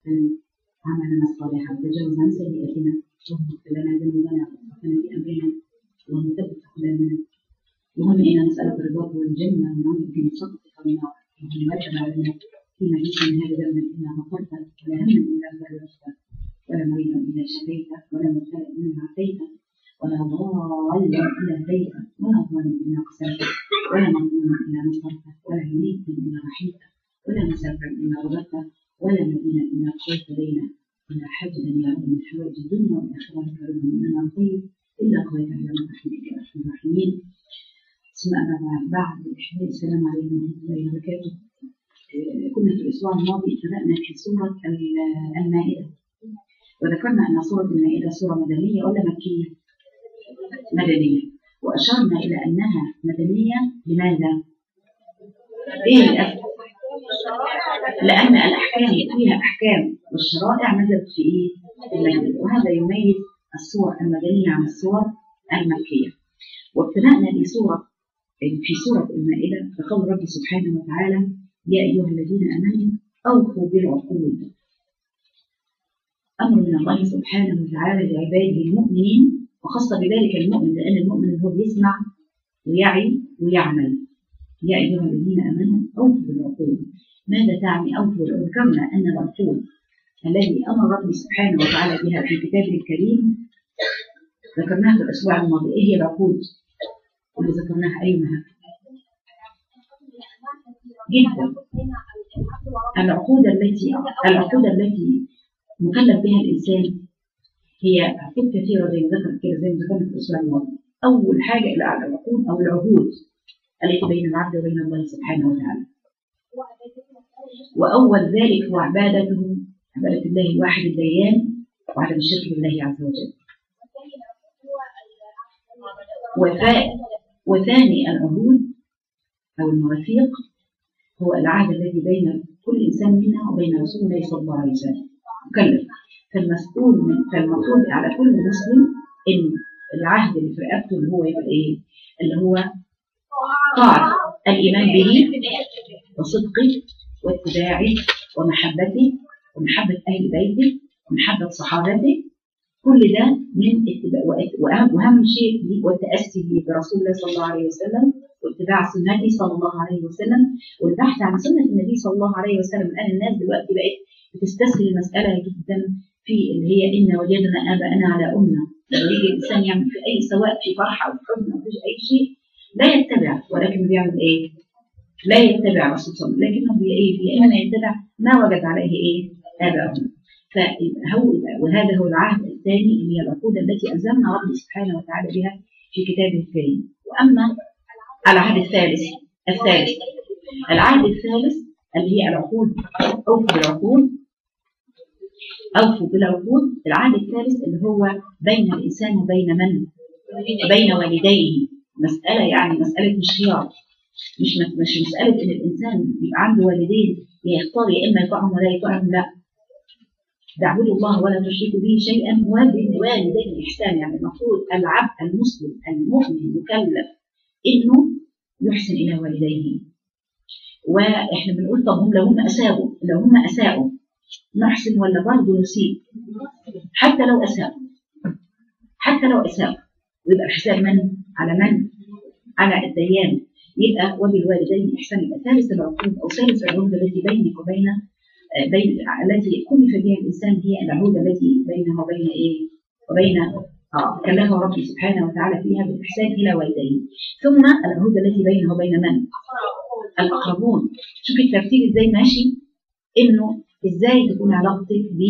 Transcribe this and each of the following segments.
عملنا الصالحة وتجاوز عن سيئاتنا اللهم اغفر لنا ذنوبنا واسرافنا في أمرنا اللهم ثبت أقدامنا اللهم إنا نسألك رضاك والجنة ونعوذ بك من سخطك والنار اللهم لا تدع لنا في مجلس من هذا ذنبا إلا غفرته ولا هما إلا فرجته ولا مريضا إلا شفيته ولا مبتلى إلا عافيته ولا ضالا إلا هديته ولا ظالما إلا قسمته ولا مظلوما إلا نصرته ولا ميتا إلا رحمته ولا مسافرا إلا رزقته ولا مدينة إلا قضيت بينه ولا حاجة يا رب من حوائج الدنيا والآخرة كريم مننا الخير إلا قضيتها لنا برحمتك يا أرحم الراحمين ثم أما بعد بعد السلام عليكم ورحمة الله وبركاته آه، كنا في الأسبوع الماضي ابتدأنا في سورة ال- المائدة وذكرنا أن سورة المائدة سورة مدنية ولا مكية؟ مدنية وأشرنا إلى أنها مدنية لماذا؟ إيه الأسباب؟ لأن الأحكام فيها أحكام والشرائع نزلت في إيه؟ في المدينة وهذا يميز السور المدنية عن السور المكية وابتدأنا بسورة في سورة المائدة بقول ربي سبحانه وتعالى يا أيها الذين آمنوا أوفوا بالعقود أمر من الله سبحانه وتعالى لعباده المؤمنين وخاصة بذلك المؤمن لأن المؤمن اللي هو بيسمع ويعي ويعمل يا أيها الذين آمنوا أوفوا بالعقود ماذا تعني أوفوا ذكرنا أن العقود الذي أمر ربي سبحانه وتعالى بها في كتابه الكريم ذكرناها في الأسبوع الماضي إيه هي العقود اللي ذكرناها أيها جدا العقود التي العقود التي مكلف بها الإنسان هي عقود كثيرة زي ما ذكر كده زي ما ذكرنا في الأسبوع الماضي أول حاجة العقود أو العهود التي بين العبد وبين الله سبحانه وتعالى وأول ذلك هو عبادته عبادة الله الواحد الديان وعدم الشرك بالله عز وجل وفاء وثاني العهود أو المواثيق هو العهد الذي بين كل إنسان منا وبين رسول الله صلى الله عليه وسلم مكلف فالمسؤول من فالمفروض على كل مسلم إن العهد اللي في رقبته اللي هو يبقى إيه؟ اللي هو طاعة الإيمان به وصدقه واتباعه ومحبته ومحبة أهل بيته ومحبة صحابته كل ده من اتباع وأهم, وأهم شيء والتأسي به برسول الله صلى الله عليه وسلم واتباع سنته صلى الله عليه وسلم والبحث عن سنة النبي صلى الله عليه وسلم الآن الناس دلوقتي بقت بتستسهل المسألة جدا في اللي هي إن وجدنا آباءنا على أمة لما يجي الإنسان يعمل في أي سواء في فرحة أو في حزن أو في أي شيء لا يتبع ولكن بيعمل إيه؟ لا يتبع الرسول صلى الله عليه وسلم لكنه بي إيه؟ بإنما يتبع ما وجد عليه إيه؟ آباؤهم فهو وهذا هو العهد الثاني اللي هي العقود التي ألزمنا ربي سبحانه وتعالى بها في كتابه الكريم وأما العهد الثالث الثالث العهد الثالث اللي هي العقود أوفوا بالعقود أوفوا بالعقود العهد الثالث اللي هو بين الإنسان وبين من؟ بين والديه مسألة يعني مسألة مش خيار مش مش مسألة إن الإنسان يبقى عنده والدين يختار يا إما يطعم ولا يطعم لا تعبدوا الله ولا تشركوا به شيئا وبالوالدين إحسان يعني المفروض العبد المسلم المؤمن المكلف إنه يحسن إلى والديه وإحنا بنقول طب هم لو هم أساءوا لو هم أساءوا نحسن ولا برضه نسيء حتى لو أساءوا حتى لو أساءوا ويبقى الحساب من على من على الديان يبقى وبالوالدين إحسان يبقى ثالث العقود أو ثالث العقود التي بينك وبين بين التي كلف بها الإنسان هي العهود التي بينه وبين إيه وبين آه كلفه ربي سبحانه وتعالى فيها بالإحسان إلى والديه ثم العهود التي بينه وبين من الأقربون شوف الترتيب إزاي ماشي إنه إزاي تكون علاقتك ب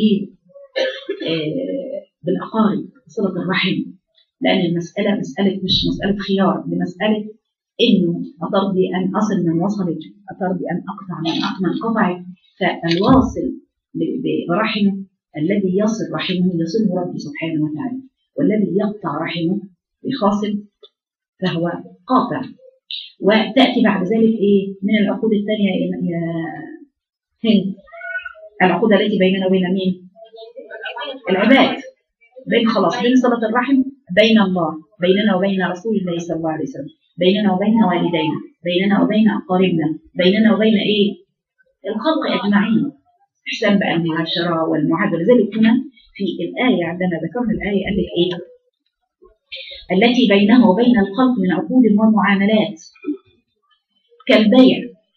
آه بالأقارب صلة الرحم لأن المسألة مسألة مش مسألة خيار بمسألة إنه أترضي أن أصل من وصلك أترضي أن أقطع من من قطعك فالواصل برحمه الذي يصل رحمه يصله ربي سبحانه وتعالى والذي يقطع رحمه بخاصم فهو قاطع وتأتي بعد ذلك إيه من العقود الثانية يا هند العقود التي بيننا وبين مين؟ العباد بين خلاص بين صلة الرحم بين الله بيننا وبين رسول الله صلى الله عليه وسلم بيننا وبين والدينا بيننا وبين أقاربنا بيننا وبين إيه؟ الخلق أجمعين احسان بقى المعاشره والمعادله لذلك هنا في الايه عندما ذكرنا الايه قال لك ايه التي بينه وبين الخلق من عقود ومعاملات كالبيع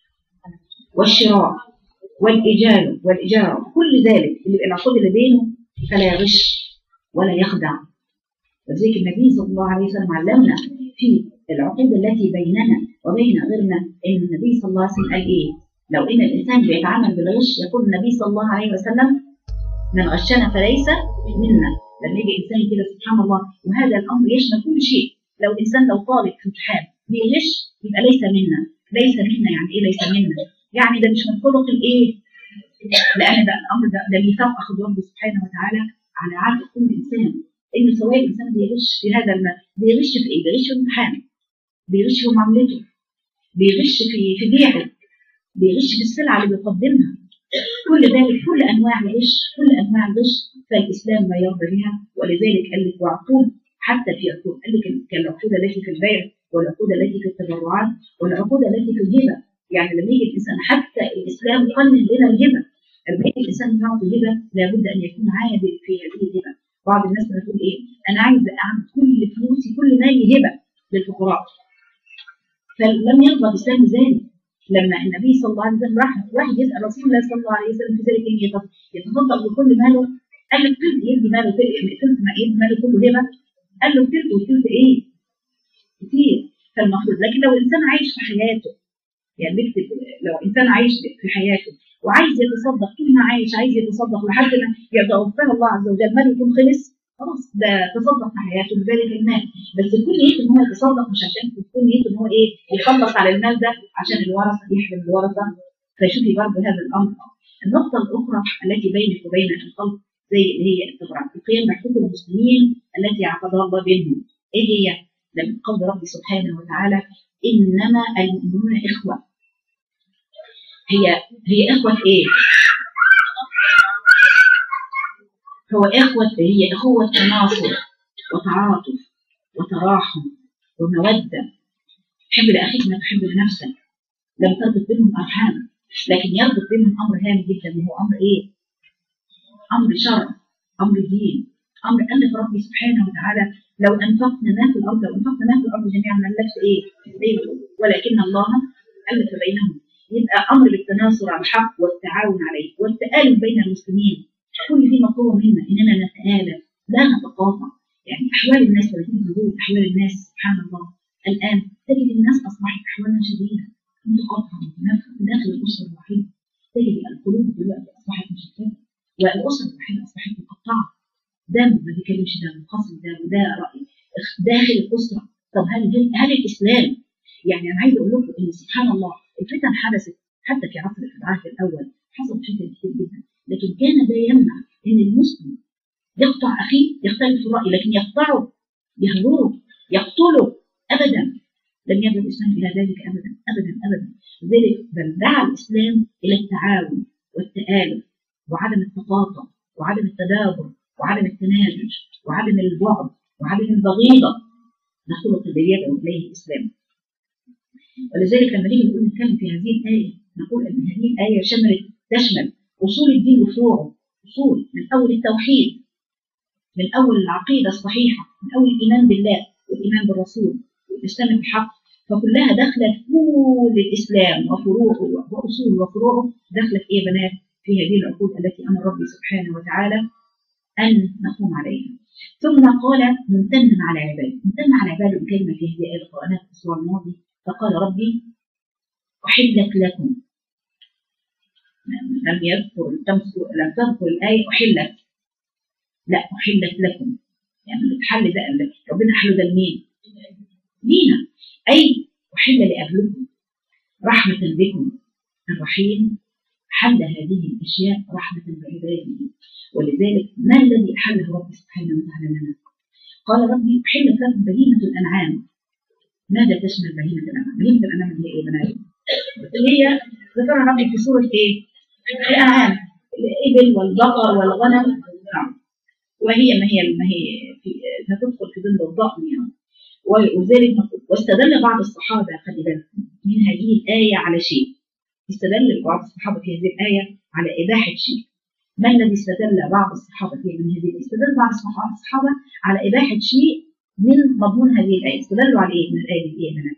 والشراء والإجارة والإجارة كل ذلك اللي العقود اللي بينه فلا يغش ولا يخدع وذلك النبي صلى الله عليه وسلم علمنا في العقود التي بيننا وبين غيرنا ان النبي صلى الله عليه وسلم قال ايه؟ لو ان الانسان بيتعامل بالغش يقول النبي صلى الله عليه وسلم من غشنا فليس منا لما يجي انسان كده سبحان الله وهذا الامر يشمل كل شيء لو انسان لو طالب في امتحان بيغش يبقى ليس منا ليس منا يعني ايه ليس منا؟ يعني ده مش من خلق الايه؟ لان ده الامر ده ده ميثاق اخذ ربه سبحانه وتعالى على عهد كل انسان انه سواء الانسان بيغش في هذا المال بيغش في ايه؟ بيغش في الامتحان بيغش في معاملته بيغش في في بيعه بيغش في السلعه اللي بيقدمها كل ذلك كل انواع الغش كل انواع الغش فالاسلام لا يرضى بها ولذلك قال لك وعقود حتى في عقود قال لك كالعقود التي في البيع والعقود التي في التبرعات والعقود التي في الهبه يعني لما يجي الانسان حتى الاسلام قنن لنا الهبه لما يجي الانسان يعطي هبه لابد ان يكون عادل في هذه الهبه بعض الناس بتقول ايه انا عايز اعمل كل فلوسي كل مالي هبه للفقراء فلم يرضى الاسلام ذلك لما النبي صلى الله عليه وسلم راح واحد يسال رسول الله صلى الله عليه وسلم في ذلك ان يتصدق بكل ماله قال له الثلث يدي ماله ثلث ما يدي ماله كله هبه قال له الثلث والثلث ايه؟ كتير فالمفروض لكن لو انسان عايش في حياته يعني بيكتب لو انسان عايش في حياته وعايز يتصدق طول ما عايش عايز يتصدق لحد ما يتوفاه الله عز وجل ماله يكون خلص خلاص ده تصدق في حياته بذلك المال بس يكون نيته ان هو يتصدق مش عشان يكون نيته ان هو ايه يخلص على المال ده عشان الورثه يحرم الورثه فشوفي برضه هذا الامر النقطه الاخرى التي بينك وبين الخلق زي اللي هي التبرع القيام بحقوق المسلمين التي عقدها الله بينهم ايه هي؟ لما قول ربي سبحانه وتعالى انما المؤمنون اخوه هي هي اخوه ايه؟ هو إخوة هي أخوة تناصر وتعاطف وتراحم ومودة تحب لأخيك ما تحب لنفسك لم تربط بينهم أرحام لكن يربط بينهم أمر هام جدا وهو أمر إيه؟ أمر شرع أمر دين أمر ألف ربي سبحانه وتعالى لو أنفقنا ما في الأرض لو أنفقنا ما في الأرض جميعا ما ألفت إيه؟ إيه؟ ولكن الله ألف بينهم يبقى أمر بالتناصر على الحق والتعاون عليه والتآلف بين المسلمين كل دي مطلوبه منا اننا نتآلف لا نتقاطع يعني احوال الناس لما تيجي نقول احوال الناس سبحان الله الان تجد الناس اصبحت احوالها شديده متقاطعه متنافسه داخل الاسره الوحيده تجد القلوب دلوقتي اصبحت مشتته والاسره الوحيده اصبحت مقطعه ده ما بيكلمش ده منفصل ده وده راي داخل الاسره طب هل هل الاسلام يعني انا عايزه اقول لكم ان سبحان الله الفتن حدثت حتى في عصر في العهد الاول حصل فتن كتير جدا لكن كان ده يمنع ان المسلم يقطع اخيه يختلف في الراي لكن يقطعه يهجره يقتله ابدا لم يدعو الاسلام الى ذلك ابدا ابدا ابدا لذلك بل دعا الاسلام الى التعاون والتآلف وعدم التقاطع وعدم التدابر وعدم التناجش وعدم البعد وعدم البغيضه ده خلق الذي يدعو اليه الاسلام ولذلك لما نيجي نقول نتكلم في هذه الايه نقول ان هذه الايه شملت تشمل اصول الدين وفروعه اصول من اول التوحيد من اول العقيده الصحيحه من اول الايمان بالله والايمان بالرسول والاسلام بالحق فكلها داخله في كل الاسلام وفروعه واصوله وفروعه داخله في ايه يا بنات؟ في هذه العقود التي امر ربي سبحانه وتعالى ان نقوم عليها. ثم قال ممتنا على عباده، ممتن على عباده بكلمه في هذه الايه القرانيه في الاسبوع الماضي فقال ربي احلت لكم لم يذكر لم تذكر الآية أحلت لا أحلت لكم يعني الحل ده ربنا أحله ده لمين؟ لينا أي أحل لأهلكم رحمة بكم الرحيم حل هذه الأشياء رحمة بعباده ولذلك ما الذي أحله ربي سبحانه وتعالى لنا؟ قال ربي أحلت لكم بهيمة الأنعام ماذا تشمل بهيمة الأنعام؟ بهيمة الأنعام اللي هي إيه بنات؟ اللي هي ذكرها ربي في سورة إيه؟ الأنعام الإبل والبقر والغنم نعم وهي ما هي ما هي في هتدخل في ضمن الضأن يعني وذلك واستدل بعض الصحابة خلي بالكم من هذه الآية على شيء استدل بعض الصحابة في هذه الآية على إباحة شيء ما الذي استدل بعض الصحابة فيه من هذه الآية؟ استدل بعض الصحابة على إباحة شيء من مضمون هذه الآية استدلوا على إيه من الآية دي إيه من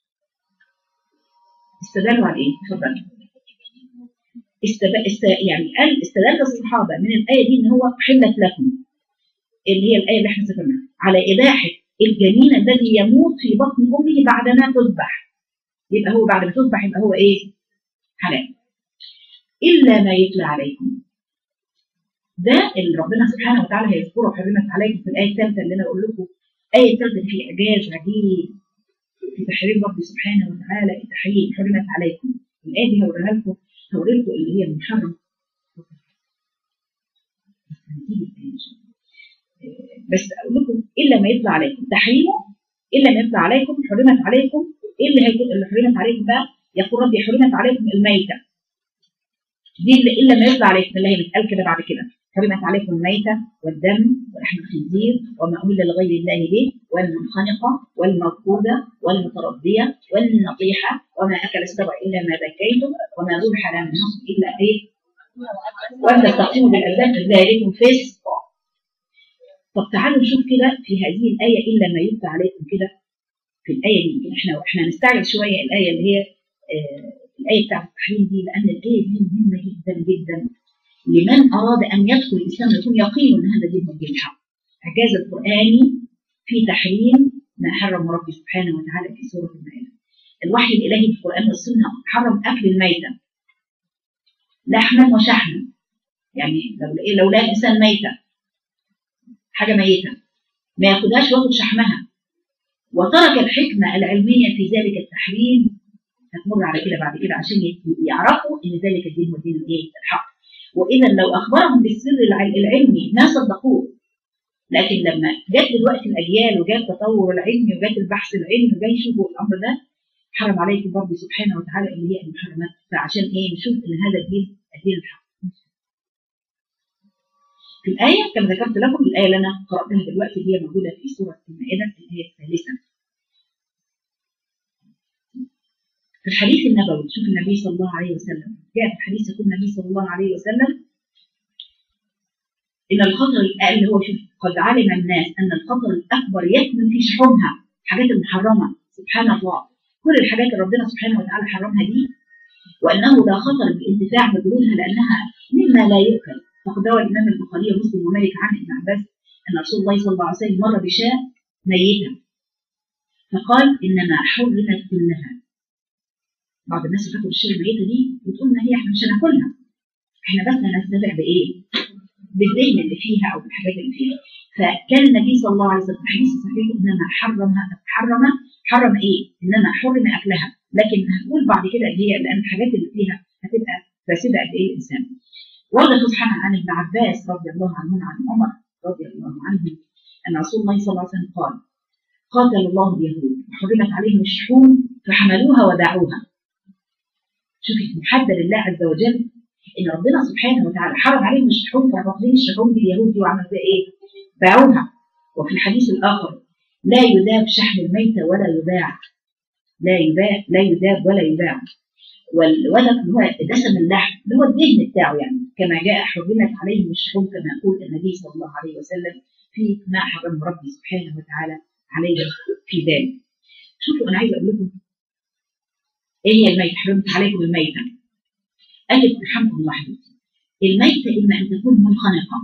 استدلوا على إيه؟ تفضل استب... است... يعني قال استدل الصحابة من الآية دي إن هو حلت لكم اللي هي الآية اللي احنا ذكرناها على إباحة الجنين الذي يموت في بطن أمه بعدما تذبح يبقى هو بعد ما تذبح يبقى هو إيه؟ حلال إلا ما يتلى عليكم ده اللي ربنا سبحانه وتعالى هيذكره حرمت عليكم في الآية الثالثة اللي أنا بقول لكم الآية الثالثة في إعجاز عجيب في تحريم ربي سبحانه وتعالى التحريم حرمت عليكم الآية دي هوريها لكم هوري لكم اللي هي المحرم بس اقول لكم الا ما يطلع عليكم تحريمه الا ما يطلع عليكم حرمت عليكم ايه اللي هيكون اللي حرمت عليكم بقى يقول ربي حرمت عليكم الميته دي اللي الا ما يطلع عليكم اللي هي بتقال كده بعد كده حرمت عليكم الميته والدم ولحم الخنزير وما اهل لغير الله به والمنخنقه والموقوده والمترديه والنطيحه وما اكل السبع الا ما ذكيتم وما ذبح على النصب الا ايه وان تستقيموا بالازلام ذلكم فسق طب تعالوا نشوف كده في هذه الآية إلا ما يتلى عليكم كده في الآية دي يمكن احنا احنا هنستعجل شوية الآية اللي هي آه الآية بتاعت التحريم دي لأن الآية دي مهمة جدا جدا لمن أراد أن يدخل الإسلام يكون يقين أن هذا دين الدين الحق إعجاز القرآني في تحريم ما حرم ربي سبحانه وتعالى في سورة المائدة الوحي الإلهي في القرآن والسنة حرم أكل الميتة لحما وشحما يعني لو لو لا الإنسان ميتة حاجة ميتة ما ياخدهاش وياخد شحمها وترك الحكمة العلمية في ذلك التحريم هتمر على كده بعد كده عشان يعرفوا ان ذلك الدين هو الدين الايه الحق واذا لو اخبرهم بالسر العلمي ما صدقوه لكن لما جت دلوقتي الاجيال وجاء التطور العلمي وجات البحث العلمي وجاي يشوفوا الامر ده حرم عليكم ربي سبحانه وتعالى اللي هي المحرمات فعشان ايه نشوف ان هذا الدين الدين الحق في الآية كما ذكرت لكم الآية اللي أنا قرأتها دلوقتي اللي هي موجودة في سورة المائدة الآية الثالثة. في الحديث النبوي شوف النبي صلى الله عليه وسلم جاء في الحديث يقول النبي صلى الله عليه وسلم إن الخطر اللي هو شوف قد علم الناس أن الخطر الأكبر يكمن في شحومها الحاجات المحرمة سبحان الله كل الحاجات اللي ربنا سبحانه وتعالى حرمها دي وأنه لا خطر بالانتفاع بجلودها لأنها مما لا يؤكل فقد روى الامام البخاري ومسلم ومالك عن ابن عباس ان رسول الله صلى الله عليه وسلم مر بشاة ميته فقال انما حرمت كلها بعض الناس فاكروا الشاة الميته دي بتقول ما هي احنا مش هناكلها احنا بس هنستمتع بايه؟ بالدهن اللي فيها او بالحاجات اللي فيها فكان النبي صلى الله عليه وسلم في الحديث الصحيح انما حرمها حرم حرم ايه؟ انما حرم اكلها لكن هنقول بعد كده اللي هي لان الحاجات اللي فيها هتبقى فاسده قد ايه الانسان ورد سبحانه عن ابن عباس رضي الله عنه عن عمر رضي الله عنه أن رسول الله صلى الله عليه وسلم قال قاتل الله اليهود وحرمت عليهم الشحوم فحملوها ودعوها شوفي محدد لله عز وجل ان ربنا سبحانه وتعالى حرم عليهم الشحوم فواخدين الشحوم دي اليهود دي وعمل فيها ايه؟ باعوها وفي الحديث الاخر لا يذاب شحم الميتة ولا يباع لا يباع لا يذاب ولا يباع والولد اللي هو دسم اللحم اللي هو الدهن بتاعه يعني كما جاء حرمت عليهم الشحوم كما يقول النبي صلى الله عليه وسلم في ما حرم ربي سبحانه وتعالى عليهم في ذلك. شوفوا انا عايزه اقول لكم ايه هي الميتة؟ حرمت عليكم الميتة. أجب رحمكم الله حبيبتي. الميتة إما أن تكون منخنقة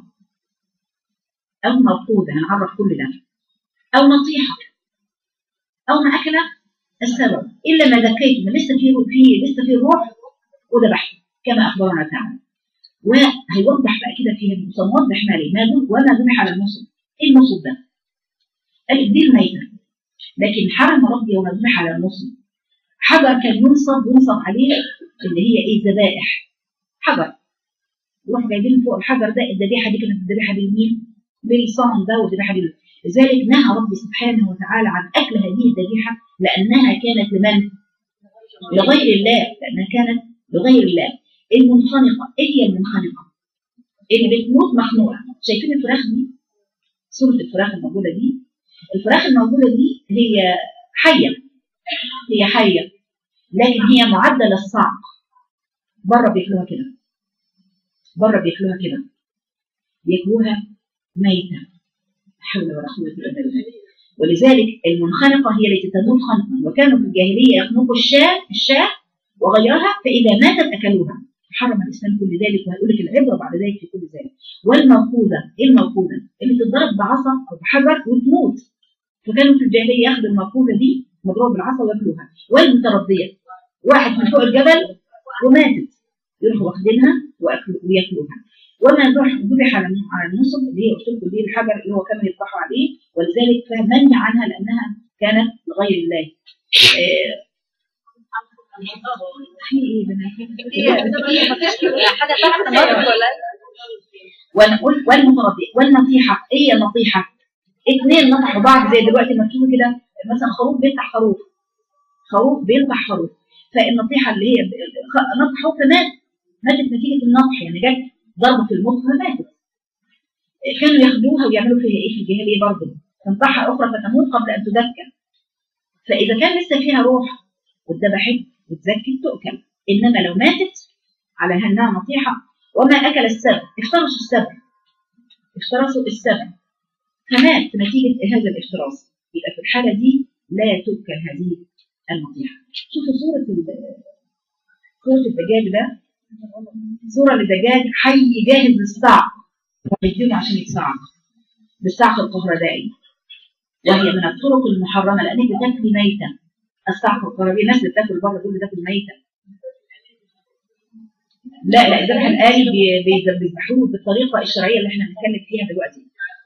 أو موقودة هنعرف كل ده أو نطيحة أو ما أكل السبب إلا ما ذكيتم لسه في في لسه في روح وذبحته كما أخبرنا تعالى وهيوضح بقى كده في موضح ما ليه ما دون وما ذبح على النصب ايه النصب ده؟ قال دي الميتة لكن حرم ربي وما ذبح على النصب حجر كان ينصب ينصب عليه اللي هي ايه ذبائح حجر يروح جايبين فوق الحجر ده الذبيحه دي كانت الذبيحه دي لمين؟ للصنم ده والذبيحه دي لذلك نهى ربي سبحانه وتعالى عن اكل هذه الذبيحه لانها كانت لمن؟ لغير الله لانها كانت لغير الله المنخنقه ايه هي المنخنقه؟ اللي بتموت مخنوقه شايفين الفراخ دي؟ صوره الفراخ الموجوده دي الفراخ الموجوده دي هي حيه هي حيه لكن هي معدله الصعق بره بياكلوها كده بره بياكلوها كده بياكلوها ميتة لا حول ولا قوة إلا بالله ولذلك المنخنقة هي التي تموت خنقا وكانوا في الجاهلية يخنقوا الشاة الشاة وغيرها فإذا ماتت أكلوها حرم الإسلام كل ذلك وهيقول لك العبرة بعد ذلك في كل ذلك والموقوذة إيه الموقوذة؟ اللي تتضرب بعصا أو بحجر وتموت فكانوا في الجاهلية ياخدوا الموقوذة دي مضروبة بالعصا وياكلوها والمتربية واحد من فوق الجبل وماتت يروحوا واخدينها وأكلوا- وياكلوها وما ذبح ذبح على على النصب اللي هي قلت لكم دي الحجر اللي هو كانوا يذبحوا عليه ولذلك فمنع عنها لانها كانت لغير الله. آه، في ايه بنات؟ حاجه تحت برضه ولا ونقول والمتربية والنصيحة ايه النصيحة؟ اثنين نصحوا بعض زي دلوقتي ما تشوفوا كده مثلا خروف بيفتح خروف خروف بيفتح خروف فالنصيحة اللي هي خ- نصحوا فمات ماتت نتيجة النطح يعني جت ضربة في المخ فماتت كانوا ياخدوها ويعملوا فيها ايه في الجاهلية برضه تنطحها أخرى فتموت قبل أن تذكر فإذا كان لسه فيها روح واتذبحت واتزكت تؤكل إنما لو ماتت على أنها نصيحة وما أكل السبع افترسوا السبع افترسوا السبع فمات نتيجة هذا الافتراس يبقى في الحالة دي لا تؤكل هذه النصيحة شوفوا صورة ال- صورة الدجاج ده صورة لدجاج حي جاهز للصعق ويديله عشان يتصعق بالصعق الكهربائي وهي من الطرق المحرمة لأنك بتاكلي ميتة الصعق الكهربائي الناس اللي بتاكل بره دول بتاكل ميتة لا لا الذبح الآلي بي- بي- بيذبحوه بالطريقة الشرعية اللي احنا بنتكلم فيها دلوقتي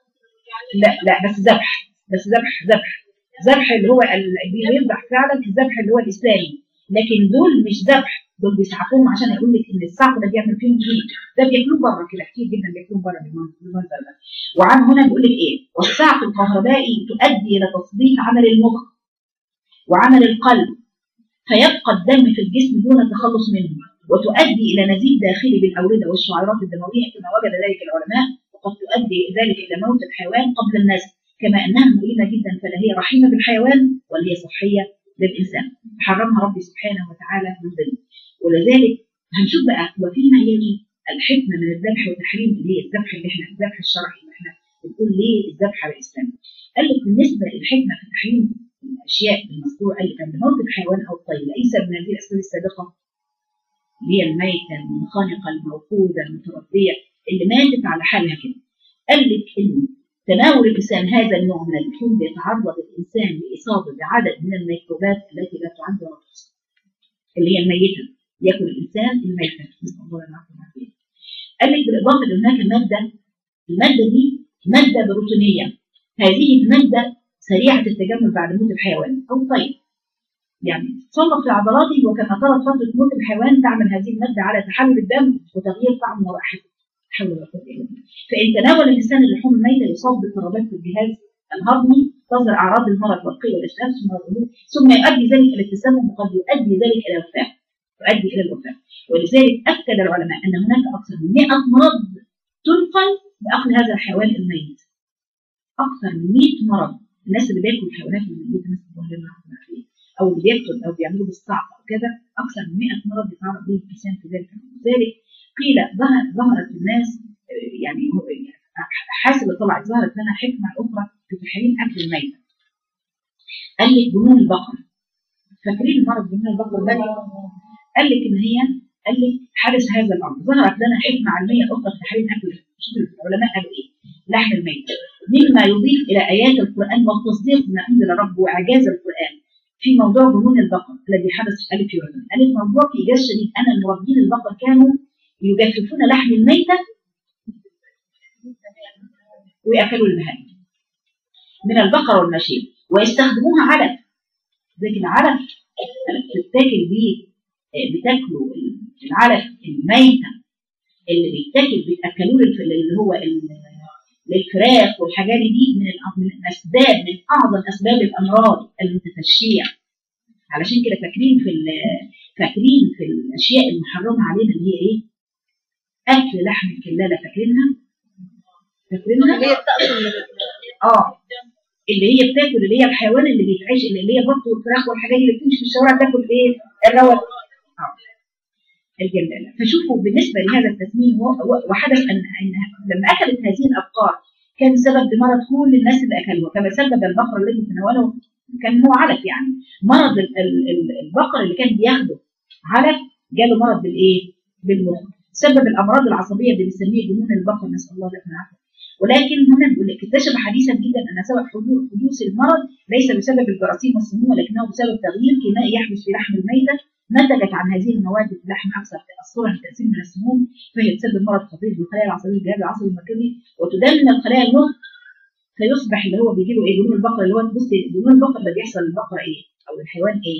لا لا بس ذبح بس ذبح ذبح ذبح اللي هو ال- اللي بيذبح فعلا الذبح اللي هو الإسلامي لكن دول مش ذبح دول بيسعفوهم عشان يقول لك ان الصعق ده بيعمل فيهم ايه ده بياكلوه بره كده كتير جدا بياكلوه بره بالمن- بالمنظر ده وعن هنا بيقول لك ايه والصعق الكهربائي تؤدي الى تصديق عمل المخ وعمل القلب فيبقى الدم في الجسم دون التخلص منه وتؤدي الى نزيف داخلي بالاورده والشعيرات الدمويه كما وجد ذلك العلماء وقد تؤدي ذلك الى موت الحيوان قبل النسل كما انها مؤلمه جدا فلا هي رحيمه بالحيوان ولا هي صحيه للانسان حرمها ربي سبحانه وتعالى من ضمن ولذلك هنشوف بقى وفيما يلي الحكمه من الذبح وتحريم اللي هي الذبح اللي احنا الذبح الشرعي اللي احنا بنقول ليه الذبح على الاسلام قال لك بالنسبه للحكمه في تحريم الاشياء المذكوره قال لك عند موت الحيوان او الطير ليس من هذه الاسباب السابقه اللي هي الميته المنخنقه الموقوده المتربيه اللي ماتت على حالها كده قال لك انه تناول الانسان هذا النوع من اللحوم بيتعرض الانسان لاصابه بعدد من الميكروبات التي لا تعد ولا تحصى اللي هي الميته ياكل الانسان الميته نسال الله العافيه والعافيه قال لك بالاضافه ان هناك ماده الماده دي ماده بروتينيه هذه الماده سريعه التجمد بعد موت الحيوان او الطير يعني تصنف في عضلاته وكما طالت فتره موت الحيوان تعمل هذه الماده على تحلل الدم وتغيير طعمه ورائحته حول ولا قوه الا بالله فان تناول الانسان اللحوم الميته يصاب باضطرابات في الجهاز الهضمي تظهر اعراض المرض والقيء والاسهال ثم الغلو ثم يؤدي ذلك الى التسمم وقد يؤدي ذلك الى الوفاه يؤدي الى الوفاه ولذلك اكد العلماء ان هناك اكثر من 100 مرض تنقل باكل هذا الحيوان الميت اكثر من 100 مرض الناس اللي بياكلوا الحيوانات الميته مثل الله العافيه والعافيه او اللي بيقتل او بيعملوا بالصعق او كذا اكثر من 100 مرض يتعرض به الانسان في ذلك لذلك قيل ظهر ظهرت الناس آه، يعني هو- حاسب طلعت ظهرت لنا حكمه اخرى في تحريم اكل الميته قال لك جنون البقر فاكرين مرض جنون البقر ده قال لك ان هي قال لك حدث هذا الامر ظهرت لنا حكمه علميه اخرى في تحريم اكل شوف العلماء قالوا ايه لحم الميت مما يضيف الى ايات القران والتصديق بما انزل رب واعجاز القران في موضوع جنون البقر الذي حدث في الف يوردن قال الموضوع في ايجاز شديد ان المربين البقر كانوا يجففون لحم الميته وياكلوا البهائم من البقر والمشيب ويستخدموها علف لكن العلف بتتاكل بيه آه، بتاكلوا العلف الميته اللي بيتاكل بيتاكلوه للف- اللي هو ال- للفراخ والحاجات دي من الأ- من الاسباب من اعظم اسباب الامراض المتفشيه علشان كده فاكرين في ال- فاكرين في الاشياء المحرمه علينا اللي هي ايه؟ اكل لحم الكلاله فاكرينها؟ فاكرينها؟ اللي هي بتأكل من اه اللي هي بتاكل اللي هي الحيوان اللي بيتعيش اللي هي بط والفراخ والحاجات اللي بتمشي في الشوارع تاكل ايه؟ الروث اه الجلالة فشوفوا بالنسبة لهذا التسمين و- و- وحدث أن أن لما أكلت هذه الأبقار كان سبب بمرض كل الناس اللي أكلوها كما سبب البقر الذي تناوله كان هو علف يعني مرض ال- ال- ال- البقر اللي كان بياخده علف جاله مرض بالإيه؟ بالمخ سبب الأمراض العصبية اللي بنسميه جنون البقر نسأل الله لنا العافية ولكن هنا بيقول لك اكتشف حديثا جدا ان سبب حدوث حدوث المرض ليس بسبب الجراثيم والسموم ولكنه بسبب تغيير كيميائي يحدث في لحم الميته نتجت عن هذه المواد في اللحم اكثر تاثرا بتاثير من السموم فهي تسبب مرض خطير بالخلايا العصبيه الجهاز العصبي المركزي وتدمر الخلايا المخ فيصبح اللي هو بيجي له ايه جنون البقره اللي هو بص جنون البقره ده بيحصل للبقره ايه او الحيوان ايه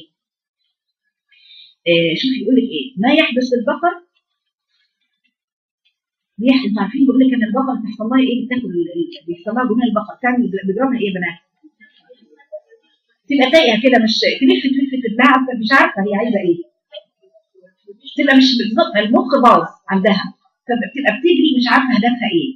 آه شوف يقول لك ايه ما يحدث للبقر ليه انتوا عارفين بيقول لك ان البقره بتحصل لها ايه بتاكل ال- ال- بيحصل لها جنون البقر بتعمل بيضربها ايه يا بنات تبقى تايهه كده مش تلف تلف تتباع مش عارفه هي عايزه ايه تبقى مش بالظبط المخ باظ عندها فبتبقى بتجري مش عارفه هدفها ايه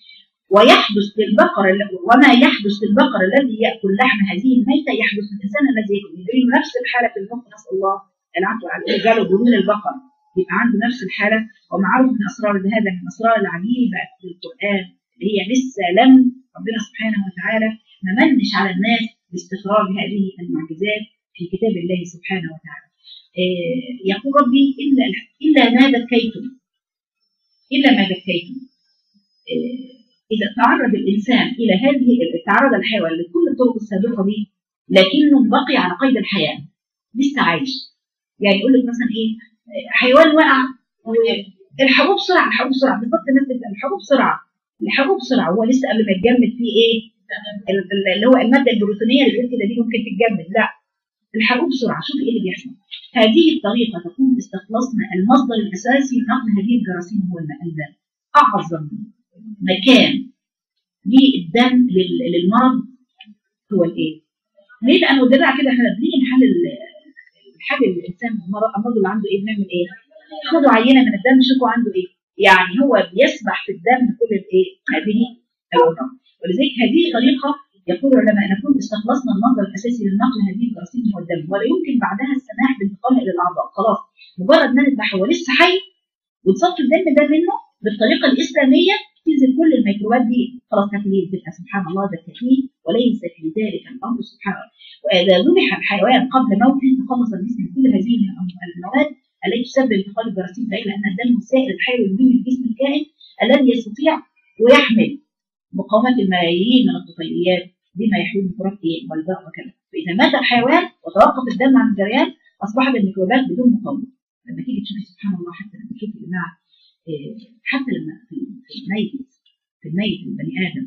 ويحدث للبقر ال- وما يحدث للبقر الذي ياكل لحم هذه الميته يحدث للانسان الذي ياكل يجري له نفس الحاله في المخ نسال الله العفو والعافيه جاله جنون البقر يبقى عنده نفس الحاله ومعروف من اسرار هذا من الاسرار العجيبه في القران اللي هي لسه لم ربنا سبحانه وتعالى ما منش على الناس باستخراج هذه المعجزات في كتاب الله سبحانه وتعالى آه، يقول ربي الا الا ما ذكيتم الا ما ذكيتم آه، اذا تعرض الانسان الى هذه تعرض الحيوان لكل الطرق السابقه دي لكنه بقي على قيد الحياه لسه عايش يعني يقول لك مثلا ايه حيوان وقع الحقوه بسرعه الحقوه بسرعه بالظبط الناس بتبقى الحقوه بسرعه الحقوه بسرعه هو لسه قبل ما يتجمد فيه ايه ال- ال- اللي هو الماده البروتينيه اللي بيقول كده دي ممكن تتجمد لا الحقوه بسرعه شوف ايه اللي بيحصل هذه الطريقه تكون استخلصنا المصدر الاساسي لنقل هذه الجراثيم هو الماء الدم اعظم مكان للدم لل- للمرض هو الايه؟ ليه؟ لانه ده بقى كده احنا بنيجي نحلل الحاجه اللي الانسان المرض المرض اللي عنده ايه بنعمل ايه؟ خدوا عينه من الدم شوفوا عنده ايه؟ يعني هو بيسبح في الدم كل الايه؟ هذه الامراض ولذلك هذه طريقه يقول العلماء نكون استخلصنا المصدر الاساسي للنقل هذه الجراثيم هو الدم ولا يمكن بعدها السماح بانتقالها الى الاعضاء خلاص مجرد ما نذبح هو لسه حي وتصفي الدم ده منه بالطريقه الاسلاميه تنزل كل الميكروبات دي خلاص تكليف بتبقى سبحان الله ده التكليف وليس في ذلك الامر سبحان الله واذا ذبح الحيوان قبل موته تخلص الجسم من كل هذه المواد التي تسبب انتقال الجراثيم اليه لان الدم السائل الحيوي المهم في جسم الكائن الذي يستطيع ويحمل مقاومه الملايين من الطفيليات بما يحوي ميكروبات ايه والباء وكذا فاذا مات الحيوان وتوقف الدم عن الجريان اصبحت الميكروبات بدون مقاومه لما تيجي تشوفي سبحان الله حتى لما تشوفي يا جماعه إيه، حتى لما في في الميت في الميت البني ادم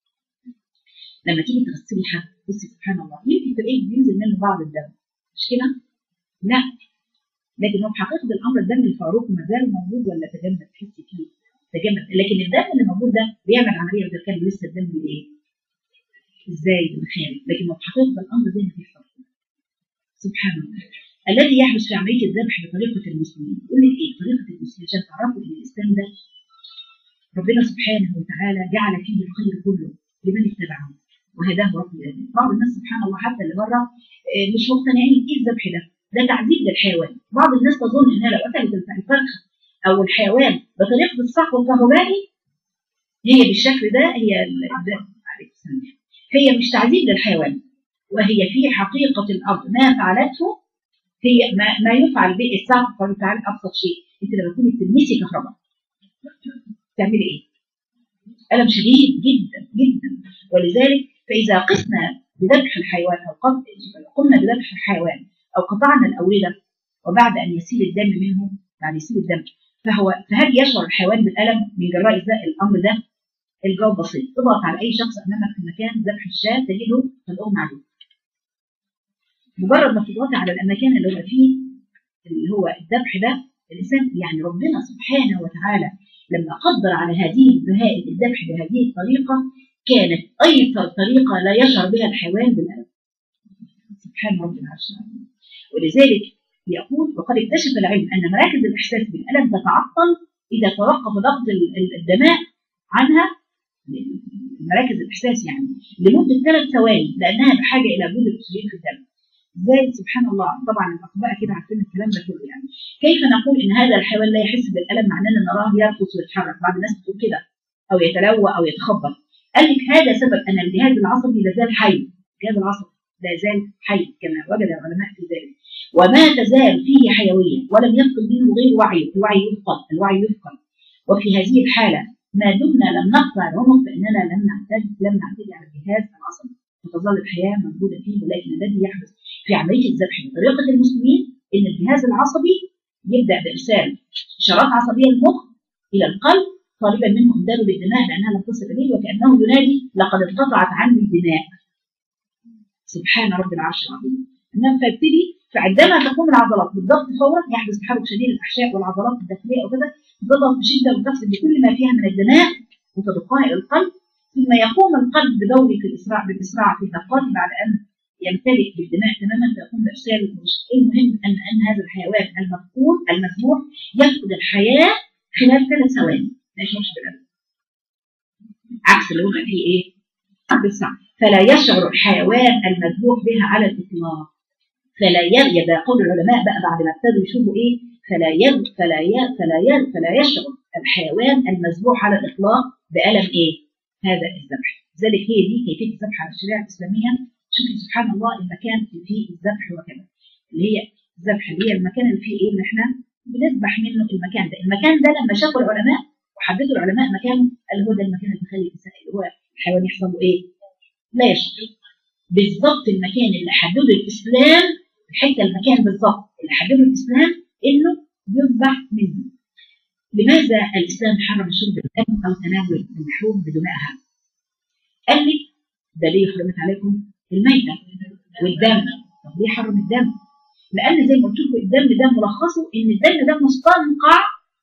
لما تيجي تغسلي حد بصي سبحان الله يمكن تلاقيه بينزل منه بعض الدم مش كده؟ لا لكن هو في حقيقه الامر الدم الفاروق ما زال موجود ولا تجمد تحسي فيه تجمد لكن الدم اللي موجود ده بيعمل عمليه اذا كان لسه الدم اللي ايه؟ ازاي بالخارج لكن هو في حقيقه الامر زي ما بيحصل سبحان الله الذي يحدث في عمليه الذبح بطريقه المسلمين يقول لك ايه طريقه المسلمين عشان تعرفوا ان الاسلام ده ربنا سبحانه وتعالى جعل فيه الخير كله لمن اتبعه وهداه رب العالمين بعض الناس سبحان الله حتى اللي بره آه، مش مقتنعين ايه الذبح ده ده تعذيب للحيوان بعض الناس تظن انها لو قتلت الفرخه او الحيوان بطريقه الصحو الكهربائي هي بالشكل ده هي ال- ده عليك السلام. هي مش تعذيب للحيوان وهي في حقيقه الامر ما فعلته هي ما, ما يفعل به الصعب قال تعالى ابسط شيء انت لما تكوني بتلمسي كهرباء تعملي ايه؟ ألم شديد جدا جدا ولذلك فإذا قسنا بذبح الحيوان أو قم- قمنا بذبح الحيوان أو قطعنا الأوردة وبعد أن يسيل الدم منه بعد يسيل الدم فهو فهل يشعر الحيوان بالألم من جراء ذا- الأمر ده؟ الجواب بسيط اضغط على أي شخص أمامك في مكان ذبح الشاة تجده قد أغمى عليه مجرد ما تضغطي على الأماكن اللي هو فيه اللي هو الذبح ده الإنسان يعني ربنا سبحانه وتعالى لما قدر على هذه البهائم الذبح بهذه الطريقة كانت أيسر طريقة لا يشعر بها الحيوان بالألم سبحان رب العرش العظيم ولذلك يقول وقد اكتشف العلم أن مراكز الإحساس بالألم تتعطل إذا توقف ضغط ال- ال- الدماء عنها مراكز الإحساس يعني لمدة ثلاث ثواني لأنها بحاجة إلى وجود الأكسجين في الدم ازاي سبحان الله طبعا الاطباء كده عارفين الكلام ده كله يعني كيف نقول ان هذا الحيوان لا يحس بالالم مع اننا نراه يرقص ويتحرك بعض الناس بتقول كده او يتلوى او يتخبط قال لك هذا سبب ان الجهاز العصبي لا زال حي الجهاز العصبي لا زال حي كما وجد العلماء في ذلك وما تزال فيه حيويه ولم يفقد منه غير وعيه الوعي يفقد الوعي يفقد وفي هذه الحاله ما دمنا لم نقطع العنق فاننا لم نعتد لم نعتدي على الجهاز العصبي وتظل الحياه موجوده فيه ولكن الذي يحدث في عمليه الذبح بطريقه المسلمين ان الجهاز العصبي يبدا بارسال اشارات عصبيه للمخ الى القلب طالبا منه امداده بالدماء لانها لم تصل اليه وكانه ينادي لقد انقطعت عني الدماء سبحان رب العرش العظيم انما فابتدي فعندما تقوم العضلات بالضغط فورا يحدث تحرك شديد الاحشاء والعضلات الداخليه وكذا تضغط بشده وتفقد بكل ما فيها من الدماء وتضخها الى القلب ثم يقوم القلب بدوره في الاسراع بالاسراع في دقات بعد ان يمتلئ بالدماء تماما فيقوم بارسال المهم ان ان هذا الحيوان المفقود المذبوح يفقد الحياه خلال ثلاث ثواني ما يشعرش بالالم عكس اللي هو فيه ايه؟ بالساعه فلا يشعر الحيوان المذبوح بها على الاطلاق فلا يغيب قول العلماء بقى بعد ما ابتدوا يشوفوا ايه فلا يغ فلا ي فلا ي فلا يشعر الحيوان المذبوح على الاطلاق بالم ايه؟ هذا الذبح لذلك هي دي كيفيه الذبح على الشريعه الاسلاميه شوفي سبحان الله المكان اللي فيه الذبح وكذا اللي هي الذبح اللي هي المكان اللي فيه ايه اللي احنا بنذبح منه في المكان ده المكان ده لما شافوا العلماء وحددوا العلماء مكانه قال هو ده المكان اللي بيخلي الانسان اللي هو الحيوان يحصل له ايه؟ لا يشعر بالضبط المكان اللي حدده الاسلام الحته المكان بالضبط اللي حدده الاسلام انه يذبح منه لماذا الاسلام حرم شرب الدم او تناول اللحوم بدمائها؟ قال لي ده ليه حرمت عليكم الميتة والدم طب ليه حرم الدم؟ لأن زي ما قلت لكم الدم ده ملخصه إن الدم ده مستنقع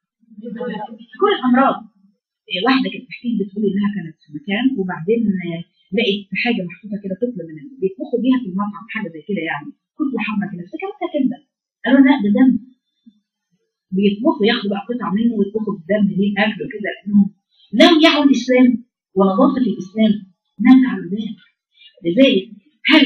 كل الأمراض واحدة كانت بتحكي لي بتقول إنها كانت في مكان وبعدين لقيت حاجة محطوطة كده طفل من بيطبخوا بيها في المطعم حاجة زي كده يعني كنت حمرا كده افتكرتها كده قالوا لا ده دم بيطبخوا ياخدوا بقى قطعة منه ويطبخوا بالدم ليه أكل وكده لأنهم لم يعوا الإسلام ونظافة الإسلام ما فعلوا ذلك لذلك هل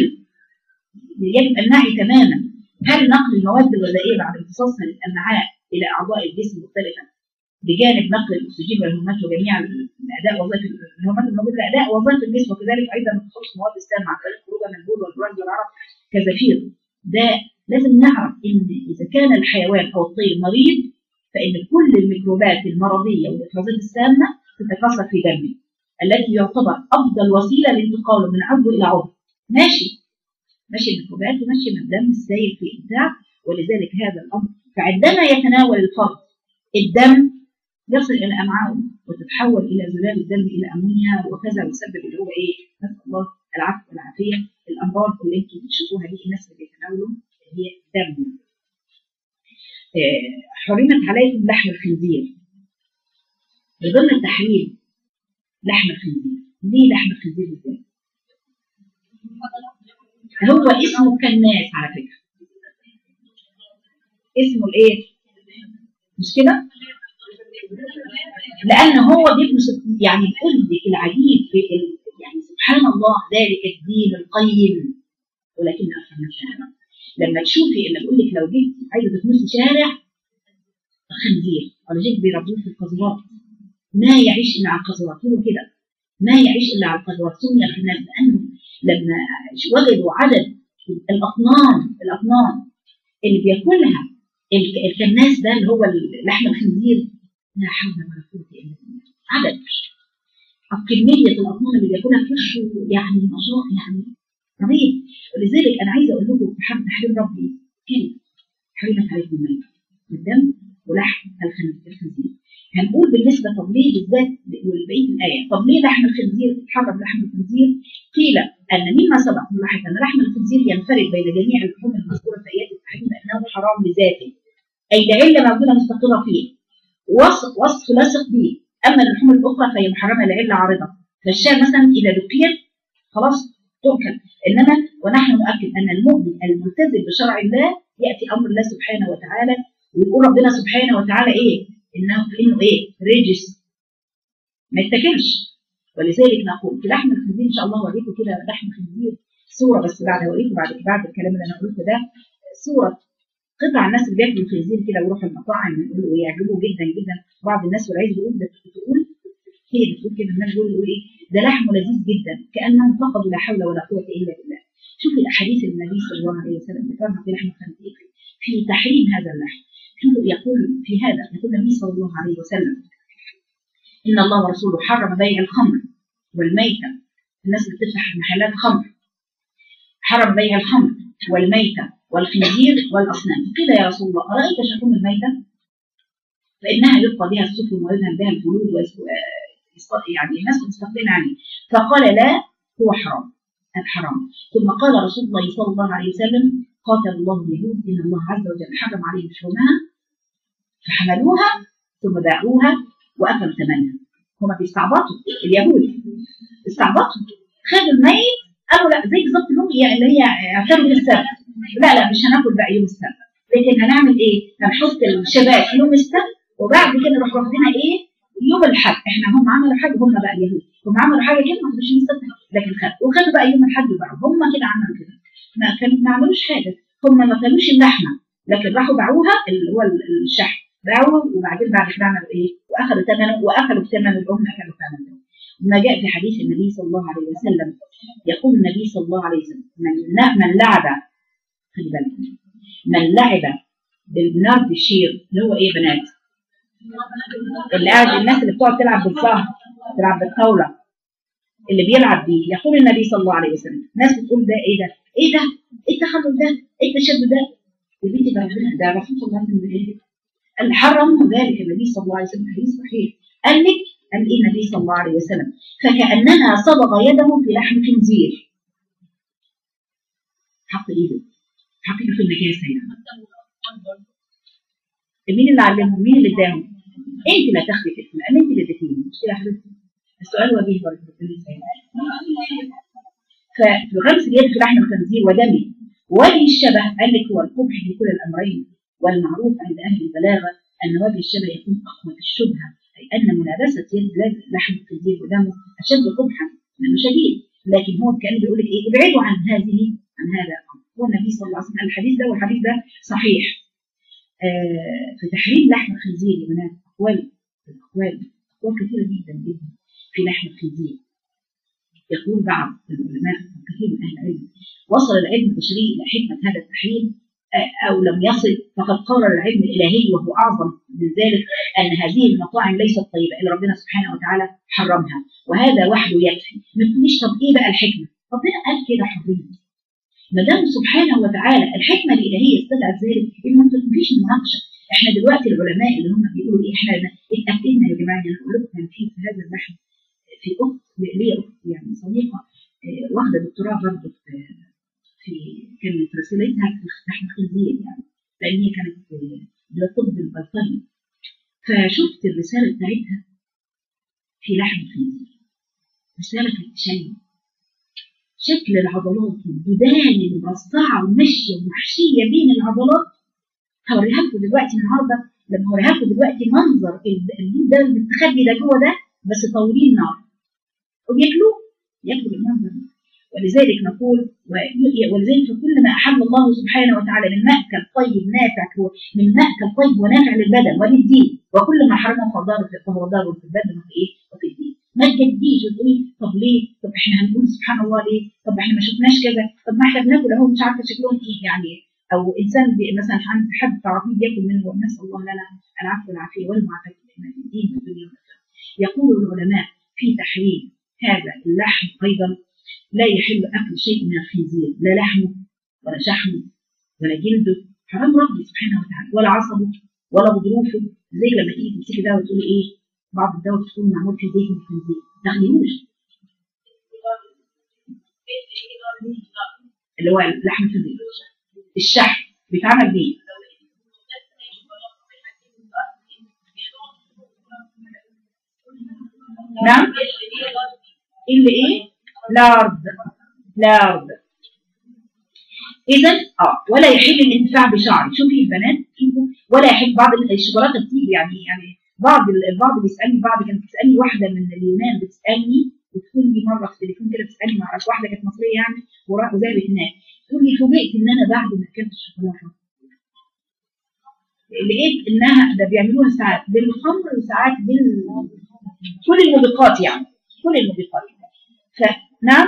يجب النعي تماما هل نقل المواد الغذائيه بعد امتصاصها للامعاء الى اعضاء الجسم مختلفه بجانب نقل الاكسجين والهرمونات وجميع الاداء وظائف الهرمونات الموجوده لاداء وظائف الجسم وكذلك ايضا تخص مواد السام عن طريق خروجها من البول والبراز والعرق كزفير ده لازم نعرف ان اذا كان الحيوان او الطير مريض فان كل الميكروبات المرضيه والافرازات السامه تتكاثر في دمه التي يعتبر افضل وسيله لانتقاله من عضو الى عضو ماشي ماشي الميكروبات وماشي من الدم السائل في البتاع ولذلك هذا الامر فعندما يتناول الفرد الدم يصل الى امعائه وتتحول الى زلال الدم الى امونيا وكذا ويسبب اللي هو ايه؟ نسال الله العفو والعافيه الامراض اللي انتم بتشوفوها دي الناس اللي بيتناولوا هي الدم. آه حرمت عليكم لحم الخنزير. من ضمن التحريم لحم الخنزير. ليه لحم الخنزير ازاي؟ هو اسمه كناس على فكره. اسمه الايه؟ مش كده؟ لان هو بيلمس يعني بيقول لك العجيب في ال... يعني سبحان الله ذلك الدين القيم ولكن اكثر الناس يعلمون لما تشوفي اللي بقول لك لو جيت عايزه تكنسي شارع خنزير ولا جيت بيربوه في القذرات ما يعيش الا على القذرات هو كده ما يعيش الا على القذرات سمي الخناس لانه لما وجدوا عدد الاطنان الاطنان اللي بياكلها الكناس ده اللي هو لحم الخنزير لا حول ولا قوة إلا بالله عدد كمية الأطنان اللي بياكلها في وشه يعني ما شاء يعني رهيب ولذلك أنا عايزة أقول لكم في حرم تحريم ربي كلمة حرمت عليكم الميت والدم ولحم الخنزير هنقول بالنسبة طب ليه بالذات والبقية الآية طب ليه لحم الخنزير حرم لحم الخنزير قيل أن مما سبق نلاحظ أن لحم الخنزير ينفرد بين جميع اللحوم المذكورة في آيات التحريم أنه حرام لذاته أي لعلة موجودة مستقرة فيه وصف وصف لاصق به اما اللحوم الاخرى فهي محرمه لعله عارضه فالشاة مثلا اذا ذكيت خلاص تؤكل انما ونحن نؤكد ان المؤمن الملتزم بشرع الله ياتي امر الله سبحانه وتعالى ويقول ربنا سبحانه وتعالى ايه؟ انه انه ايه؟ رجس ما يتاكلش ولذلك نقول في لحم الخنزير ان شاء الله اوريكم كده لحم الخنزير صوره بس بعد اوريكم بعد بعد الكلام اللي انا قلته ده صوره قطع الناس اللي بياكلوا الخنزير كده ويروحوا المطاعم ويعجبوا جدا جدا بعض الناس والعيد بيقول بتقول هي بتقول كده الناس بيقول يقول ايه ده لحمه لذيذ جدا كانهم فقدوا لا حول ولا قوه الا بالله شوفوا الاحاديث النبي صلى الله عليه وسلم بترمى في لحم الخنزير في تحريم هذا اللحم شوفوا يقول في هذا يقول النبي صلى الله عليه وسلم ان الله ورسوله حرم بيع الخمر والميته الناس اللي بتفتح محلات خمر حرم بيع الخمر والميته والخنزير والاصنام قيل يا رسول الله ارايت شحوم الميته فانها يلقى بها السفن ويذهب بها الجلود يعني الناس مستقلين عليه فقال لا هو حرام الحرام ثم قال رسول الله صلى الله عليه وسلم قاتل الله اليهود ان الله عز وجل حرم عليهم شحومها فحملوها ثم باعوها واكلوا ثمنها هما بيستعبطوا اليهود استعبطوا خدوا الميت قالوا لا زي بالظبط اليوم اللي هي اعتبروا السبت لا لا مش هناكل بقى يوم السبت لكن هنعمل ايه؟ هنحط الشباب يوم السبت وبعد كده نروح واخدينها ايه؟ يوم الحد احنا هم عملوا حاجه هم بقى اليهود هم عملوا حاجه كده ما خدوش يوم السبت لكن خدوا وخدوا بقى يوم الحد بقى هم كده عملوا كده ما كانوا ما عملوش حاجه هم ما كانوش اللحمه لكن راحوا باعوها اللي هو الشحم باعوها وبعدين بعد كده عملوا ايه؟ واخذوا ثمنه واكلوا ثمن الام اكلوا ثمنه ما جاء في حديث النبي صلى الله عليه وسلم يقول النبي صلى الله عليه وسلم من من لعب خلي بالك من لعب بالنرد الشير اللي هو ايه يا بنات؟ اللي قاعد الناس اللي بتقعد تلعب بالزهر تلعب بالطاوله اللي بيلعب بيه يقول النبي صلى الله عليه وسلم ناس بتقول ده ايه ده؟ ايه ده؟ ايه التخلف ده؟ ايه التشدد ده؟ يا بنتي ده ربنا ده رسول الله صلى الله عليه وسلم قال حرمه ذلك النبي صلى الله عليه وسلم حديث صحيح قال لك قال ايه النبي صلى الله عليه وسلم فكانها صبغ يده في لحم خنزير حط ايده حط ايده في النجاسه يعني مين اللي علمهم؟ مين اللي اداهم؟ انت لا تاخدي كده لان انت اللي اديتيهم مش كده يا حبيبتي؟ السؤال وجيه برضه فغمس اليد في لحم الخنزير ودمه وجه الشبه قال لك هو القبح في كل الامرين والمعروف عند اهل البلاغه ان وجه الشبه يكون اقوى في الشبهه اي ان ملابسه يد لحم الخنزير ودمه اشد قبحا لانه شديد لكن هو كان بيقول لك ايه ابعدوا عن هذه عن هذا هو النبي صلى الله عليه وسلم الحديث ده والحديث ده صحيح آه في تحريم لحم الخنزير يا بنات اقوال اقوال اقوال كثيره جدا جدا في لحم الخنزير يقول بعض العلماء وكثير من اهل العلم وصل العلم البشري الى حكمه هذا التحريم او لم يصل فقد قرر العلم الالهي وهو اعظم من ذلك ان هذه المطاعم ليست طيبه الا ربنا سبحانه وتعالى حرمها وهذا وحده يكفي ما تقوليش طب ايه بقى الحكمه؟ ربنا قال كده حريه ما دام سبحانه وتعالى الحكمه الالهيه استدعت ذلك ان ما فيش مناقشه احنا دلوقتي العلماء اللي هم بيقولوا ايه احنا اتاكدنا يا جماعه انا اقول لكم في هذا البحث في اخت ليا اخت يعني صديقه واخده دكتوراه برضه في في كانت رسالتها في لحم الخنزير يعني لان هي كانت للطب البيطري فشفت الرساله بتاعتها في لحم الخنزير رساله كانت شيء شكل العضلات والدودان المرصعه وماشيه ومحشيه بين العضلات هوريها لكم دلوقتي النهارده لما هوريها لكم دلوقتي منظر الدود ده المستخبي ده جوه ده بس طاولين نار وبياكلوه ياكلوا المنظر ده ولذلك نقول ولذلك كل ما احل الله سبحانه وتعالى من ماكل طيب نافع من ماكل طيب ونافع للبدن وللدين وكل ما حرمه فضار فهو ضار في البدن وفي ايه؟ وفي الدين ما تجديش وتقولي طب ليه؟ طب احنا هنقول سبحان الله ليه؟ طب احنا ما شفناش كذا طب ما احنا بناكل اهو مش عارفه شكلهم ايه يعني او انسان مثلا عند حد تعرفيه بياكل منه ونسال الله لنا العفو والعافيه والمعافاه في الدين والدنيا والاخره. يقول العلماء في تحريم هذا اللحم ايضا لا يحل اكل شيء من الخنزير لا لحمه ولا شحمه ولا جلده حرام ربي سبحانه وتعالى ولا عصبه ولا بظروفه زي لما تيجي تمسكي دواء وتقولي ايه بعض الدواء تكون معمول في زيت الخنزير ما تاخديهوش اللي هو لحم الخنزير الشحم بيتعمل بيه نعم اللي ايه لارد لارد اذا اه ولا يحل الانتفاع بشعر شوفي البنات شوفوا ولا يحل بعض الشوكولاته بتيجي يعني يعني بعض البعض بيسالني بعض كانت بتسالني واحده من اليونان بتسالني بتقول لي مره في التليفون كده بتسالني ما اعرفش واحده كانت مصريه يعني وراح وذهبت هناك تقول لي فوجئت ان انا بعد ما اكلت الشوكولاته لقيت انها ده بيعملوها ساعات بالخمر وساعات بال كل الموبقات يعني كل الموبقات فنعم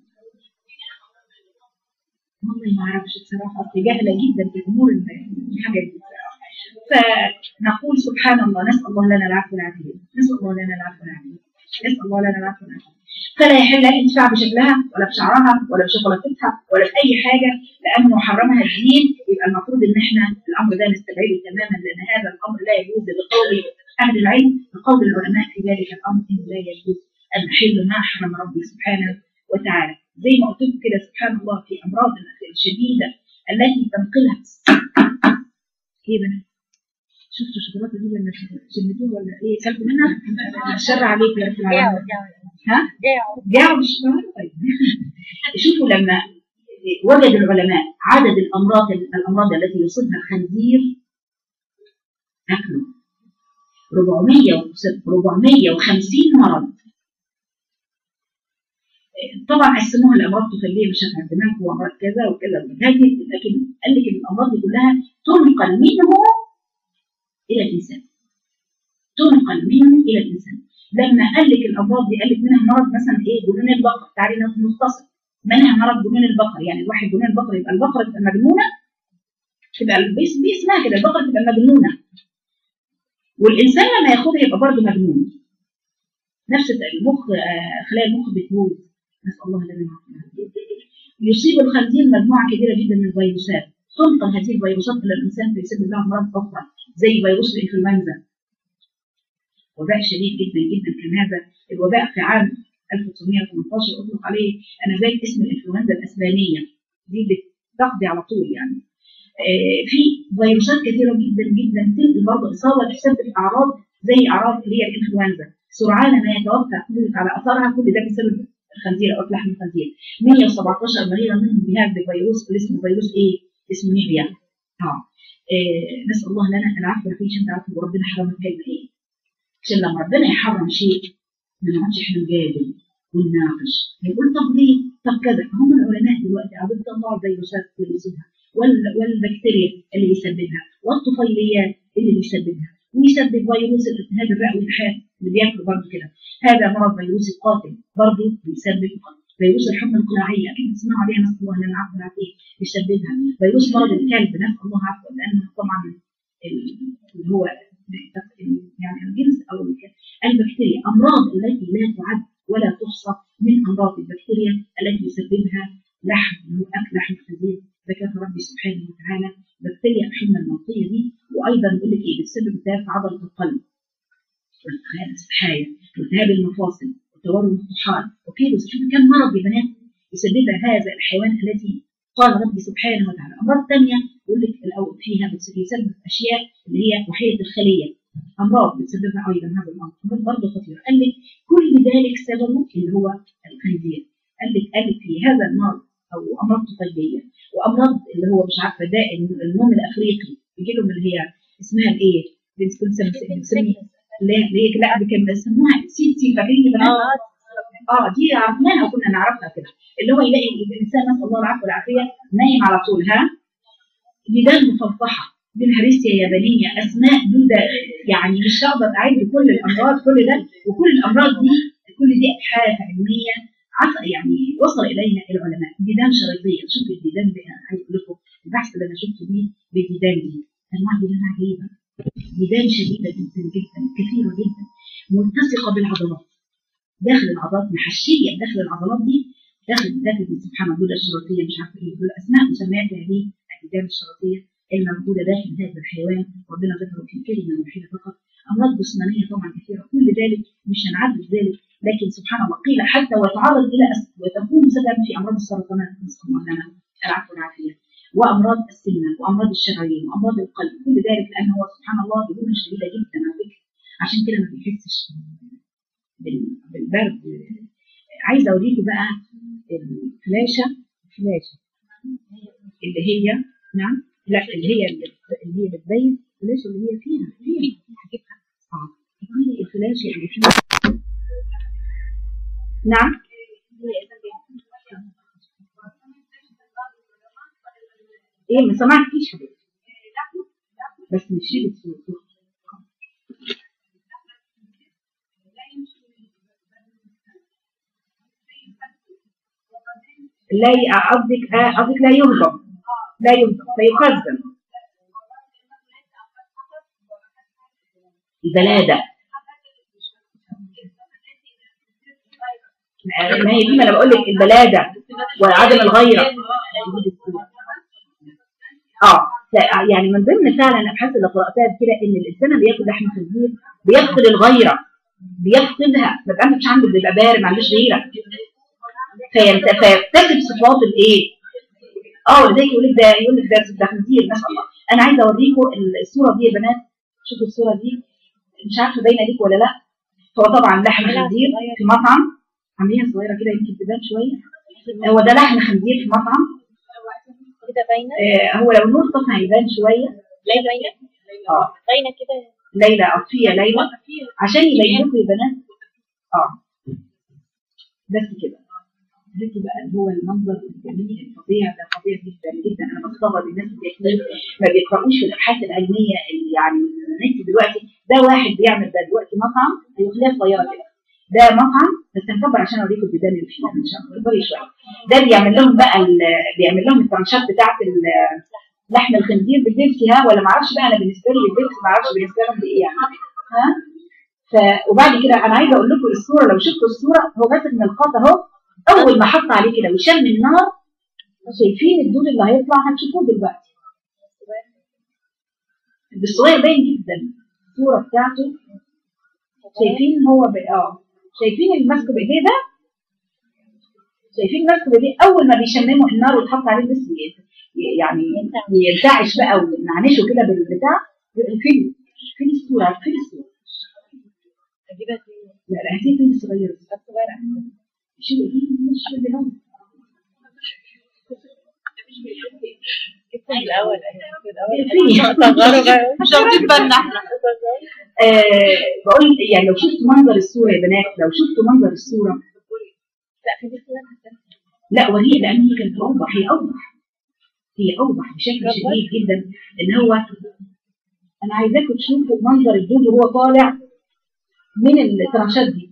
والله ما اعرفش بصراحه اصل جاهله جدا في امور الحاجات دي بصراحه فنقول سبحان الله نسال الله لنا العفو والعافيه نسال الله لنا العفو والعافيه نسال الله لنا العفو والعافيه فلا يحل لك الانتفاع بشكلها ولا بشعرها ولا بشوكولاتتها ولا باي حاجه لانه حرمها الدين يبقى المفروض ان احنا الامر ده نستبعده تماما لان هذا الامر لا يجوز بقول اهل العلم بقول العلماء في ذلك الامر انه لا يجوز ان نحل ما حرم ربي سبحانه وتعالى زي ما قلت لكم كده سبحان الله في امراض الشديده التي تنقلها ايه بنات شفتوا الشوكولاته دي لما شمتوها ولا ايه كلتوا منها؟ الشر عليك يا رب العالمين ها؟ جاعوا بالشوكولاته طيب شوفوا لما وجد العلماء عدد الامراض الامراض التي يصيبها الخنزير اكلوا 400 450 مرض طبعا قسموها لامراض طفيليه بشكل الدماغ وامراض كذا وكذا هذه لكن قال لك الامراض دي كلها تنقل منه الى الانسان تنقل منه الى الانسان لما قال لك الامراض دي قال لك منها مرض مثلا ايه جنون البقر تعالي مختصر منها مرض جنون البقر يعني الواحد جنون البقر يبقى البقره تبقى مجنونه تبقى باسمها كده البقره تبقى مجنونه والانسان لما ياخدها يبقى برضه مجنون نفس المخ خلايا المخ بتموت نسال الله لنا يصيب الخنزير مجموعه كبيره جدا من الفيروسات تنقل هذه الفيروسات الى الانسان فيسبب له امراض اخرى زي فيروس الانفلونزا وباء شديد جدا جدا كان هذا الوباء في عام 1918 اطلق عليه انا زي اسم الانفلونزا الاسبانيه دي بتقضي على طول يعني آه في فيروسات كثيره جدا جدا تنقل برضه اصابه تسبب اعراض زي اعراض اللي هي الانفلونزا سرعان ما يتوفى على اثرها كل ده بسبب الخنزير او لحم الخنزير 117 مريضه منهم بهذا الفيروس اللي اسمه فيروس ايه؟ اسمه نيبيا اه إيه نسال الله لنا العفو والعافيه عشان تعرفوا ربنا حرم الكلمه ايه؟ عشان لما ربنا يحرم شيء ما نقعدش احنا نجادل ونناقش نقول طب ليه؟ طب كذا هم العلماء دلوقتي قاعدين يطلعوا الفيروسات اللي بيسببها والبكتيريا اللي بيسببها والطفيليات اللي بيسببها ويسبب فيروس الالتهاب الرئوي الحاد اللي بياكلوا برضه كده هذا مرض فيروسي قاتل برضه بيسبب فيروس الحمى القلاعيه اكيد بتسمعوا عليها نسال الله لنا العفو والعافيه بيسببها فيروس مرض الكلب نسال الله عفوا لانه طبعا اللي هو يعني الجنس او البكتيريا امراض التي لا تعد ولا تحصى من امراض البكتيريا التي يسببها لحم اللي هو اكل لحم الخنزير ذكر ربي سبحانه وتعالى بكتيريا الحمى المنطيه دي وايضا بيقول لك ايه بتسبب التهاب في عضله القلب والتهاب السحايا والتهاب المفاصل وتورم الطحال وكده شوف كم مرض يا بنات يسببها هذا الحيوان الذي قال ربي سبحانه وتعالى امراض ثانيه يقول لك فيها بيسبب اشياء اللي هي وحيده الخليه امراض بتسببها ايضا هذا الامر امراض برضه خطيره قال لك كل ذلك سببه اللي هو الخنزير قال لك قال لك في هذا المرض او امراض طبيه وامراض اللي هو مش عارفه ده النوم الافريقي يجي لهم اللي هي اسمها الايه؟ بنسمي لا ليه لا دي كان بيسموها سي سي فاكرين يا بنات؟ اه دي عرفناها وكنا نعرفها كده اللي هو يلاقي الانسان نسال الله العفو والعافيه نايم على طول ها ديدان مفضحه بالهرسيا يابانيه اسماء دوده يعني مش هقدر اعد كل الامراض كل ده وكل الامراض دي كل دي ابحاث علميه يعني وصل اليها العلماء ديدان شريطيه شوف الديدان دي انا عايز اقول لكم البحث اللي انا شفته دي بالديدان دي انواع ديدان عجيبه ديدان شديده جدا جدا كثيره جدا ملتصقه بالعضلات داخل العضلات محشيه داخل العضلات دي داخل داخل سبحان الله الدوده الشريطيه مش عارفه ايه دول اسماء مسميات هذه الديدان الشريطيه الموجوده داخل هذا الحيوان ربنا ذكره في كلمه واحده فقط امراض جسمانيه طبعا كثيره كل ذلك مش هنعدد ذلك لكن سبحان الله قيل حتى وتعرض الى وتكون سببا في امراض السرطانات نسال الله لنا العفو والعافيه وامراض السمنه وامراض الشرايين وامراض القلب كل ذلك لان هو سبحان الله بدون شديده جدا على فكره عشان كده ما بيحسش بالبرد عايزه اوريكم بقى الفلاشه الفلاشه اللي هي نعم لا اللي هي اللي هي بتبين الفلاشه اللي هي فيها فيها اه الفلاشه اللي فيها نعم ايه ما سمعتكيش حبيبتي بس مش شيء الصوت لا ي- قصدك آه، قصدك لا يهضم لا يهضم فيخزن البلادة آه، ما هي دي ما انا بقول لك البلادة وعدم الغيرة اه ف- يعني من ضمن فعلا الابحاث اللي قراتها كده ان الانسان اللي بياكل لحم خنزير بيفقد الغيره بيفقدها ما بيبقى مش عنده بيبقى بارد ما عندوش غيره فيمت- فيكتسب صفات الايه؟ اه ولذلك يقول لك ده يقول لك ده ده خنزير ما شاء الله انا عايزه اوريكم الصوره دي يا بنات شوفوا الصوره دي مش عارفه باينه ليك ولا لا هو طبعا لحم خنزير في مطعم عاملينها صغيره كده يمكن تبان شويه هو ده لحم خنزير في مطعم كده باينه آه هو لو النور طفى هيبان شويه لا باينه اه باينه كده ليلى أطفية ليلى عشان يبين لكم يا بنات اه بس كده بس بقى اللي هو المنظر الجميل الفظيع ده فظيع جدا جدا انا بستغرب الناس اللي بيكتبوا ما بيقرأوش في الابحاث العلميه اللي يعني النت دلوقتي ده واحد بيعمل ده دلوقتي مطعم هيخليها صغيره كده ده مطعم بس هنكبر عشان اوريكم البيبان اللي فيه ان شاء الله اكبري شويه ده بيعمل لهم بقى ال- بيعمل لهم الترانشات بتاعت ال- لحم الخنزير بالدبس ها ولا ما اعرفش بقى انا بالنسبه لي الدبس ما اعرفش بالنسبه لهم بايه يعني ها ف وبعد كده انا عايزه اقول لكم الصوره لو شفتوا الصوره هو ماسك من الخط اهو اول ما حط عليه كده وشم النار شايفين الدود اللي هيطلع هتشوفوه دلوقتي بالصغير باين جدا الصوره بتاعته شايفين هو ب... اه شايفين اللي ماسكه بايديه ده شايفين ماسكه بايديه اول ما بيشمموا النار ويتحط عليه بس ي- يعني ينتعش بقى ونعنشه كده بالبتاع فين فين الصوره فين الصوره اجيبها فين لا لا هاتي فين الصغيره الصغيره شو دي مش بدي لون جبت من الاول أيوة، في الاول فين صغروا بقى مش واخدين بالنا احنا آه بقول يعني لو شفتوا منظر الصوره يا بنات لو شفتوا منظر الصوره لا في دي صورة لا وهي لان هي كانت اوضح هي اوضح هي اوضح بشكل شديد جدا ان هو انا عايزاكم تشوفوا منظر الدود وهو طالع من الترانشات دي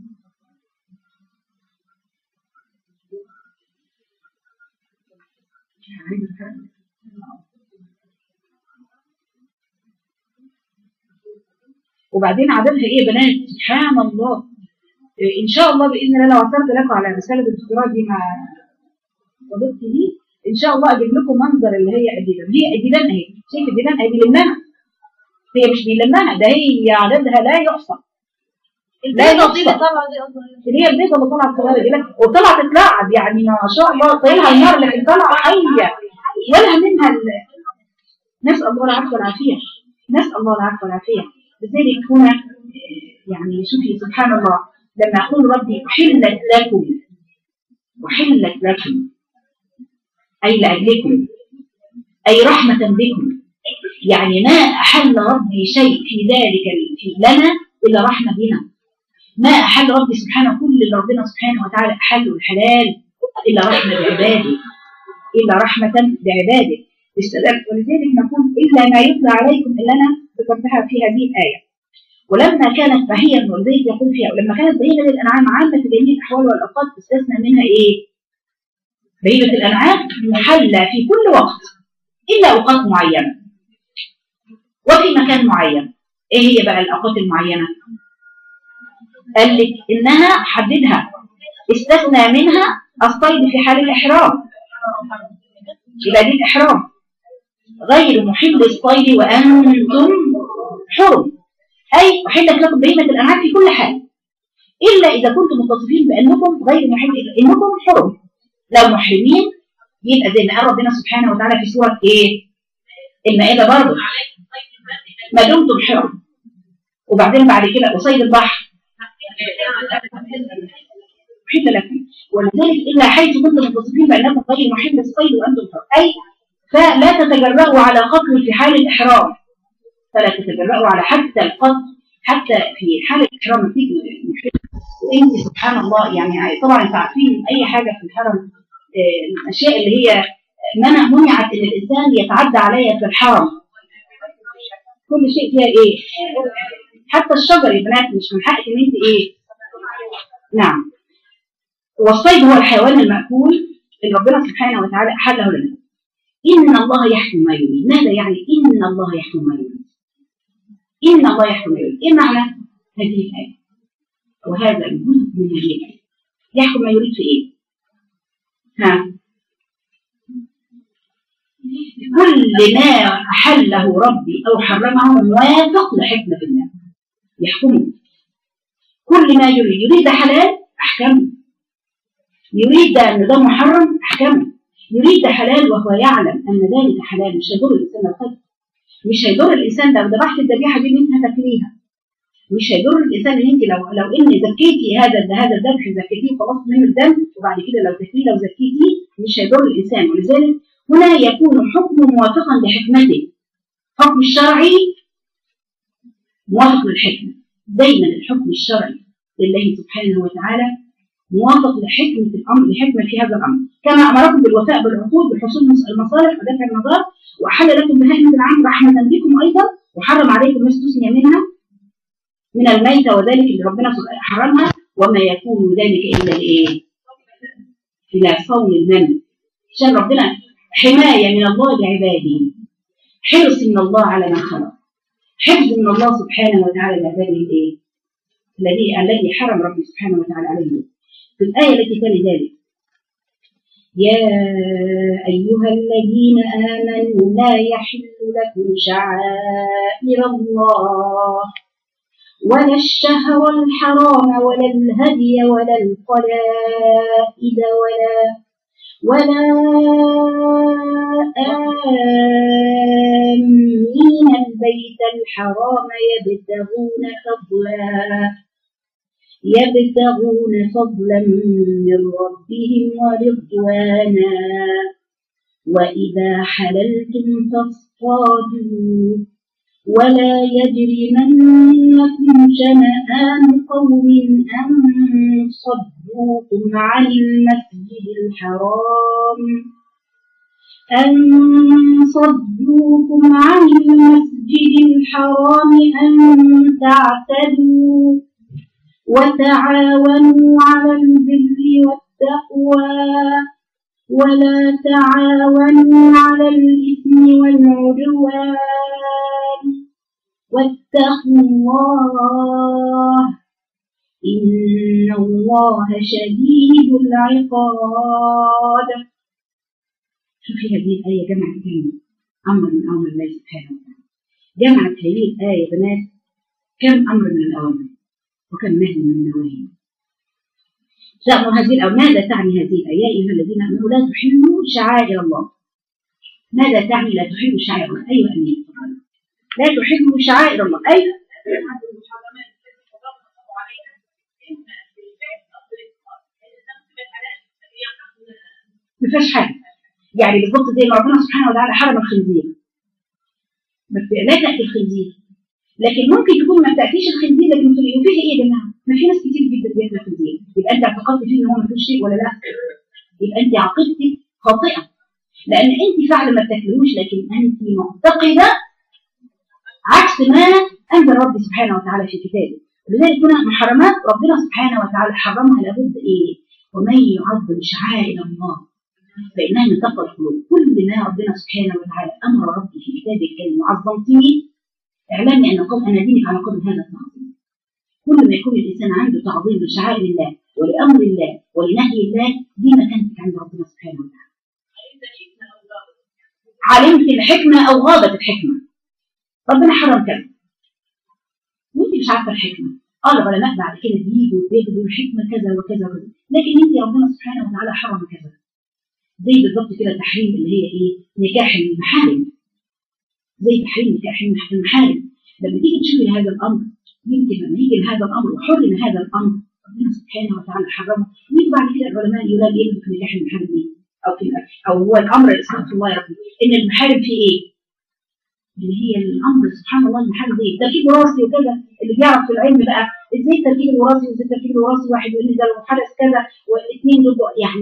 وبعدين عددها ايه يا بنات سبحان الله إيه ان شاء الله باذن الله لو عثرت لكم على رساله الدكتوراه دي مع صديقتي دي ان شاء الله اجيب لكم منظر اللي هي الديدان هي الديدان اهي شايف الديدان اهي بيلمها هي مش بيلمها ده هي عددها لا يحصى لا يحصى طبعا دي اصلا اللي هي البيضه اللي طالعه الصغيره دي لك- وطلعت تتلعب يعني ما شاء الله طايلها النار لكن طالعه حيه ولا منها ال- نسال الله العفو والعافيه نسال الله العفو والعافيه لذلك هنا آه، يعني شوفي سبحان الله لما يقول ربي احلت لكم احلت لكم اي لاجلكم اي رحمه بكم يعني ما احل ربي شيء في ذلك ال- في لنا الا رحمه بنا ما أحل ربي سبحانه كل اللي ربنا سبحانه وتعالى أحله الحلال إلا رحمة بعباده إلا رحمة بعباده بالسلام ولذلك نقول إلا ما يتلى عليكم إلا أنا ذكرتها في هذه الآية ولما كانت بهيا ولذلك يقول فيها ولما كانت بهيمة الأنعام عامة في جميع الأحوال والأوقات استثنى منها إيه؟ بهيمة الأنعام محلة في كل وقت إلا أوقات معينة وفي مكان معين إيه هي بقى الأوقات المعينة؟ قال لك انها حددها استثنى منها الصيد في حال الاحرام يبقى دي الاحرام غير محل الصيد وانتم حرم اي احلت لكم بهيمه الانعام في كل حال الا اذا كنتم متصفين بانكم غير محل انكم حرم لو محرمين يبقى زي ما قال ربنا سبحانه وتعالى في سوره ايه المائده برضه ما دمتم حرم وبعدين بعد كده وصيد البحر محل لكم ولذلك الا حيث كنتم متصفين بانكم غير محل الصيد وانتم حر اي فلا تتجرؤوا على قتل في حال الاحرام فلا تتجرؤوا على حتى القتل حتى في حال الاحرام تيجي محل وانت سبحان الله يعني طبعا انتوا عارفين اي حاجه في الحرم آه، الاشياء اللي هي منع منعت ان الانسان يتعدى عليا في الحرم كل شيء فيها ايه حتى الشجر يا بنات مش من حقك ان انت ايه نعم والصيد هو الحيوان المأكول اللي ربنا سبحانه وتعالى أحله لنا إن الله يحكم ما يريد ماذا يعني إن الله يحكم ما يريد إن الله يحكم ما يريد إيه معنى هذه الآية وهذا الجزء من هذه الآية يحكم ما يريد في إيه ها كل ما أحله ربي أو حرمه موافق لحكمة الله يحكمه كل ما يريد يريد حلال أحكمه يريد أن ده محرم أحكمه يريد حلال وهو يعلم أن ذلك حلال مش هيضر الإنسان القدر مش هيضر الإنسان لو ذبحت الذبيحة دي أنت هتاكليها مش هيضر الإنسان إن أنت لو لو إن زكيتي هذا هذا الذبح زكيتيه وخلصت منه الدم وبعد كده لو زكيه لو زكيتيه مش هيضر الإنسان ولذلك هنا يكون الحكم موافقا لحكمته الحكم الشرعي موافق للحكمة دايما الحكم الشرعي لله سبحانه وتعالى موافق لحكمة الأمر لحكمة في هذا الأمر كما أمركم بالوفاء بالعقود بحصول المصالح ودفع المضار وأحل لكم بهائم العام رحمة بكم أيضا وحرم عليكم ما استثني منها من الميتة وذلك اللي ربنا حرمها وما يكون ذلك إلا لإيه؟ إلى صون المن عشان ربنا حماية من الله لعباده حرص من الله على من خلق حفظ من الله سبحانه وتعالى لعباده الإيه؟ الذي الذي حرم ربي سبحانه وتعالى عليه في الآية التي تلي ذلك يا أيها الذين آمنوا لا يحل لكم شعائر الله ولا الشهر الحرام ولا الهدي ولا القلائد ولا ولا آمين البيت الحرام يبتغون فضلا يبتغون فضلا من ربهم ورضوانا وإذا حللتم فاصطادوا ولا يجرمنكم شنآن قوم أن صدوكم عن المسجد الحرام أن صدوكم عن المسجد الحرام أن تعتدوا وتعاونوا على البر والتقوى ولا تعاونوا على الإثم والعدوان واتقوا الله إن الله شديد العقاب شوفي هذه الآية جمعت كم أمر من أمر الله سبحانه وتعالى جمعت هذه الآية يا بنات كم أمر من الأوامر وكم نهي من النواهي تأمر هذه الأو ماذا تعني هذه الآية يا أيها الذين آمنوا لا تحلوا شعائر الله ماذا تعني لا تحلوا شعائر الله أيها أمين لا تحلوا شعائر الله أي ما فيهاش حاجة يعني بالضبط زي ما ربنا سبحانه وتعالى حرم الخنزير بس لا تأتي الخنزير لكن ممكن تكون ما تأتيش الخنزير لكن في فيها ايه يا جماعه؟ ما في ناس كتير جدا بياكل الخنزير يبقى انت اعتقدت فيه ان هو ما فيهوش شيء ولا لا؟ يبقى انت عقيدتك خاطئه لان انت فعلا ما بتاكلوش لكن انت معتقده عكس ما انزل ربي سبحانه وتعالى في كتابه ولذلك هنا محرمات ربنا سبحانه وتعالى حرمها لابد ايه؟ ومن يعظم شعائر الله فانها من تقوى القلوب كل ما ربنا سبحانه وتعالى امر ربي في كتابه الكريم وعظمته اعلمي ان قد انا دينك على قدر هذا التعظيم كل ما يكون الانسان عنده تعظيم لشعائر الله ولامر الله ولنهي الله دي مكانتك عند ربنا سبحانه وتعالى علمت الحكمه او غابت الحكمه ربنا حرم كذا وانت مش عارفه الحكمه قال العلماء بعد كده بيجوا ويجدوا الحكمه كذا وكذا وكذا لكن انت ربنا سبحانه وتعالى حرم كذا زي بالظبط كده تحريم اللي هي ايه نكاح المحارم زي تحريم نكاح المحارم لما تيجي تشوفي هذا الامر يمكن لما يجي لهذا الامر وحرم هذا الامر ربنا سبحانه وتعالى حرمه يجي بعد كده العلماء يقولوا ايه في نكاح المحارم ايه او في او هو الامر استغفر الله يا رب ان المحارم فيه ايه؟ اللي هي الامر سبحان الله المحارم دي تركيب وراثي وكذا اللي بيعرف في العلم بقى ازاي التركيب الوراثي وازاي التركيب الوراثي واحد يقول ده لو حدث كذا والاثنين دول يعني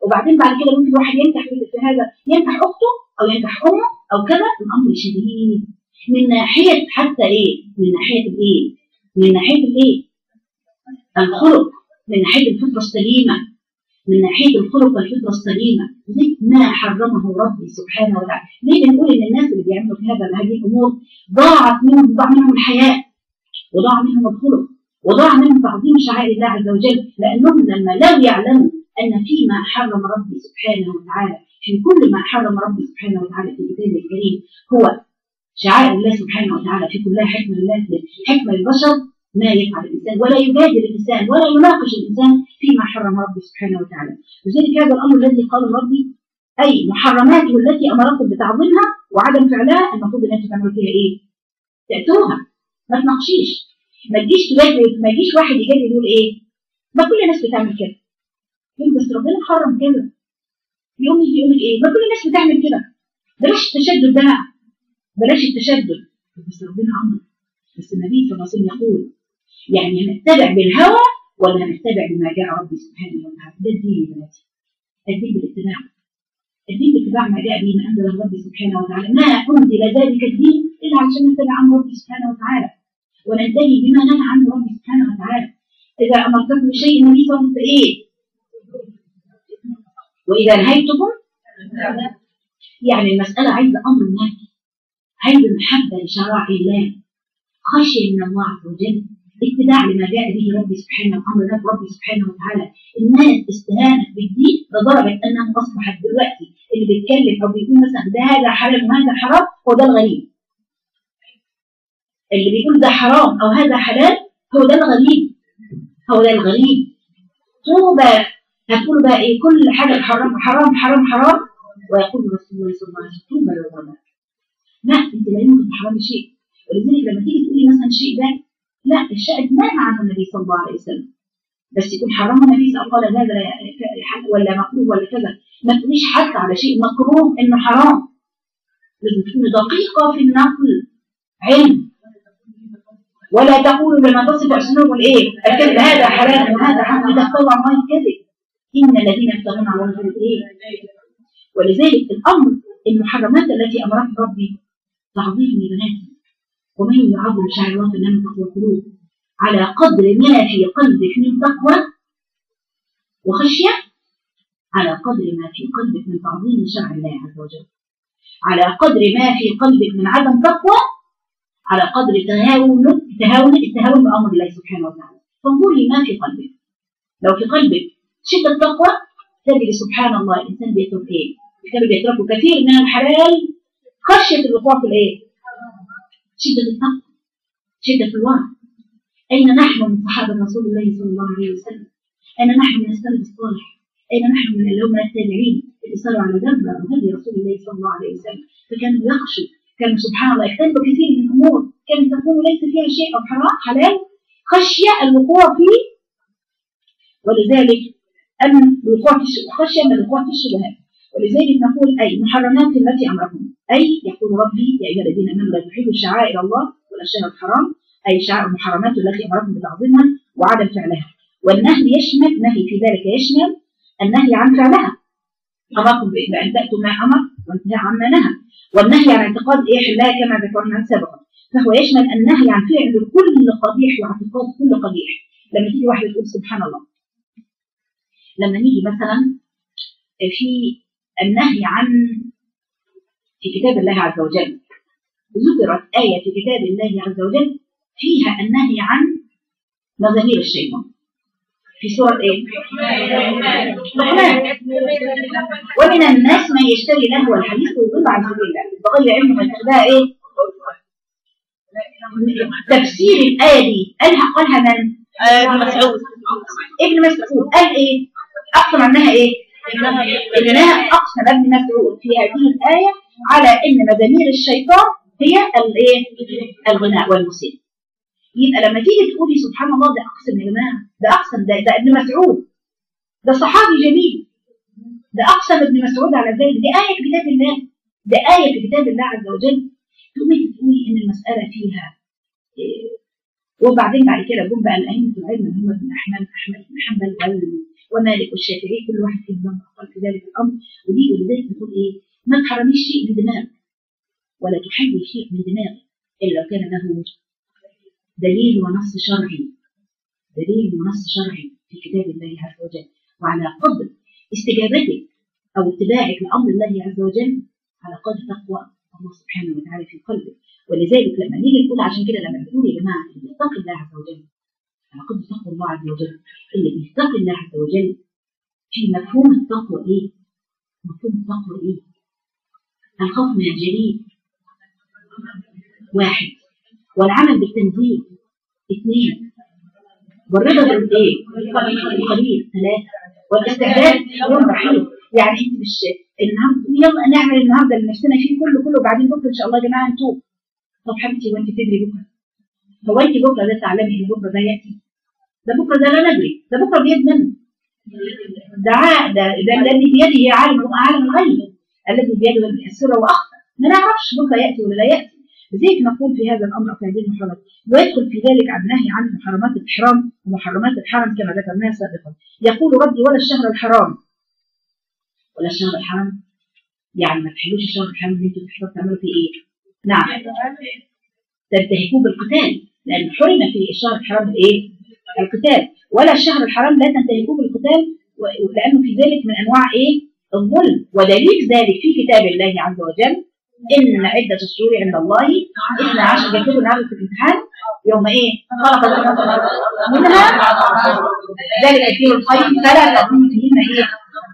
وبعدين بعد كده ممكن واحد ينكح في- في هذا ينكح اخته او ينكح امه او كذا الامر شديد من ناحيه حتى ايه؟ من ناحيه الايه؟ من ناحيه الايه؟ الخلق من ناحيه الفطره السليمه من ناحيه الخلق والفطره السليمه زي ما حرمه ربي سبحانه وتعالى ليه بنقول ان الناس اللي بيعملوا في هذا هذه الامور ضاعت منهم ضاع منهم الحياه وضاع منهم الخلق وضاع منهم تعظيم شعائر الله عز وجل لانهم لما لم يعلموا ان فيما حرم ربي سبحانه وتعالى في كل ما حرم ربي سبحانه وتعالى في كتابه الكريم هو شعائر الله سبحانه وتعالى في كلها حكمه لله حكمه للبشر ما يفعل الانسان ولا يجادل الانسان ولا يناقش الانسان فيما حرم ربي سبحانه وتعالى لذلك هذا الامر الذي قال ربي اي محرماته التي امركم بتعظيمها وعدم فعلها المفروض ان انتم تعملوا فيها ايه؟ تاتوها ما تناقشيش ما تجيش تجادل ما يجيش واحد يجادل يقول ايه؟ ما كل الناس بتعمل كده يقول بس ربنا حرم كده يقوم يجي يقول لك ايه؟ ما كل الناس بتعمل كده بلاش التشدد ده بلاش التشدد بس ربنا امر بس النبي صلى الله عليه وسلم يقول يعني هنتبع بالهوى ولا هنتبع بما جاء ربي سبحانه وتعالى ده الدين يا بناتي الدين بالاتباع الدين باتباع ما جاء به من انزل ربي سبحانه وتعالى ما انزل ذلك الدين الا عشان نتبع امر ربي سبحانه وتعالى وننتهي بما نهى عنه ربي سبحانه وتعالى اذا امرتكم بشيء النبي صلى الله عليه وسلم فايه؟ واذا نهيتكم يعني المساله عايزه امر نهي عايزه محبه لشرائع الله خشيه من الله عز وجل اتباع لما جاء به ربي سبحانه امر ربي سبحانه وتعالى الناس استهانت بالدين لدرجه انها اصبحت دلوقتي اللي بيتكلم او بيقول مثلا ده هذا حلال وهذا حرام هو ده الغريب اللي بيقول ده حرام او هذا حلال هو ده الغريب هو ده الغريب طوبى هتقول بقى ايه كل حاجه حرام حرام حرام حرام ويقول رسول الله صلى الله عليه وسلم طوبى للظلام لا انت لا يمكن تحرمي شيء ولذلك لما تيجي تقولي مثلا شيء ده لا الشيء نهى عنه النبي صلى الله عليه وسلم بس يكون حرمه النبي صلى الله عليه وسلم قال هذا ولا مكروه ولا كذا ما تقوليش حتى على شيء مكروه انه حرام لازم تكوني دقيقه في النقل علم ولا تقولوا لما تصف ألسنتكم الايه؟ الكذب هذا حلال وهذا حرام اذا طلع ما الكذب ان الذين يفترون على الله ايه؟ ولذلك الامر المحرمات التي امرت ربي تعظيم بناتي ومن يعظم شعائر الله فانما تقوى القلوب على قدر ما في قلبك من تقوى وخشيه على قدر ما في قلبك من تعظيم شرع الله عز وجل على قدر ما في قلبك من عدم تقوى على قدر تهاونك تهاونك التهاون بامر الله سبحانه وتعالى فانظري ما في قلبك لو في قلبك شده تقوى تجد سبحان الله الانسان بيترك ايه؟ كانوا بيتركوا كثير من الحلال خشيه الوقوع في الايه؟ شده التقوى شده الورع اين نحن من صحابه رسول الله صلى الله عليه وسلم؟ اين نحن من السلف الصالح؟ اين نحن من اللي هم التابعين اللي صاروا على جبر وهدي رسول الله صلى الله عليه وسلم فكانوا يخشوا كانوا سبحان الله يجتنبوا كثير من الامور كانت تكون ليس فيها شيء او حرام حلال خشيه الوقوع فيه ولذلك ان الوقوع في خشيه من الوقوع في الشبهات ولذلك نقول اي محرمات التي امركم اي يقول ربي يا ايها الذين امنوا لا تحلوا شعائر الله والاشياء الحرام اي شعائر المحرمات التي امركم بتعظيمها وعدم فعلها والنهي يشمل نهي في ذلك يشمل النهي عن فعلها امركم بان تاتوا ما امر وانتهى عما نهى والنهي عن اعتقاد ايه حلها كما ذكرنا سابقا فهو يشمل النهي عن فعل كل قبيح واعتقاد كل قبيح لما تيجي واحده تقول سبحان الله لما نيجي مثلا في النهي عن في كتاب الله عز وجل ذكرت آية في كتاب الله عز وجل فيها النهي عن مزامير الشيطان في سورة ايه؟ لقمان ومن الناس من يشتري لهو الحديث ويضل عن سبيل الله بغير علم ويتخذها ايه؟ تفسير الآية دي قالها قالها من؟ ابن مسعود ابن مسعود قال ايه؟ أقسم عنها ايه؟ إنها أقسم ابن مسعود في هذه الآية على إن مزامير الشيطان هي الايه؟ الغناء والموسيقى. يبقى لما تيجي تقولي سبحان الله ده أقسم يا جماعة ده أقسم ده, ده ابن مسعود ده صحابي جميل ده أقسم ابن مسعود على ذلك دي آية في كتاب الله ده آية في كتاب الله عز وجل تقومي تقولي إن المسألة فيها إيه وبعدين بعد كده جم بقى الأئمة العلم اللي هم ابن أحمد أحمد بن حنبل ومالك والشافعي كل واحد فيهم له أقوال في ذلك الأمر ودي ولذلك بتقول إيه ما تحرميش شيء من دماغك ولا تحلي شيء من دماغك إلا لو كان له دليل ونص شرعي دليل ونص شرعي في كتاب الله عز وجل وعلى قدر استجابتك أو اتباعك لأمر الله عز وجل على قدر تقوى الله سبحانه وتعالى في قلبك ولذلك لما نيجي نقول عشان كده لما بنقول يا جماعة اللي يتقي الله عز وجل على قدر تقوى الله عز وجل اللي بيتقي الله عز وجل في مفهوم التقوى إيه؟ مفهوم التقوى إيه؟ الخوف من الجليل واحد والعمل بالتنزيل اثنين والرضا بالايه؟ القليل ثلاثة والاستعداد يوم رحيل يعني انت مش النهارده تقولي يلا نعمل النهارده اللي نفسنا فيه كله كله وبعدين بكره ان شاء الله يا جماعه نتوب طب حبيبتي وانت تدري بكره هو انت بكره ده تعلمي ان بكره ده ياتي ده بكره ده لا ندري ده بكره بيد من ده ع- ده ده الذي بيده عالم عالم الغيب الذي بيده السر واخفى ما نعرفش بكره ياتي ولا لا ياتي لذلك نقول في هذا الامر او في هذه المحرمات ويدخل في ذلك عن النهي عن محرمات الاحرام ومحرمات الحرم كما ذكرناها سابقا يقول ربي ولا الشهر الحرام ولا الشهر الحرام يعني ما تحلوش الشهر الحرام اللي انتوا بتحبوا تعملوا فيه ايه؟ نعم تنتهكوه بالقتال لان حرم في الشهر الحرام ايه؟ القتال ولا الشهر الحرام لا تنتهكوه بالقتال و- لانه في ذلك من انواع ايه؟ الظلم ودليل ذلك في كتاب الله عز وجل ان عده الشهور عند الله 12 جاكتبوا النهارده في الامتحان يوم ايه؟ خلق السماوات والارض منها ذلك كثير الخير فلا تظن فيهن ايه؟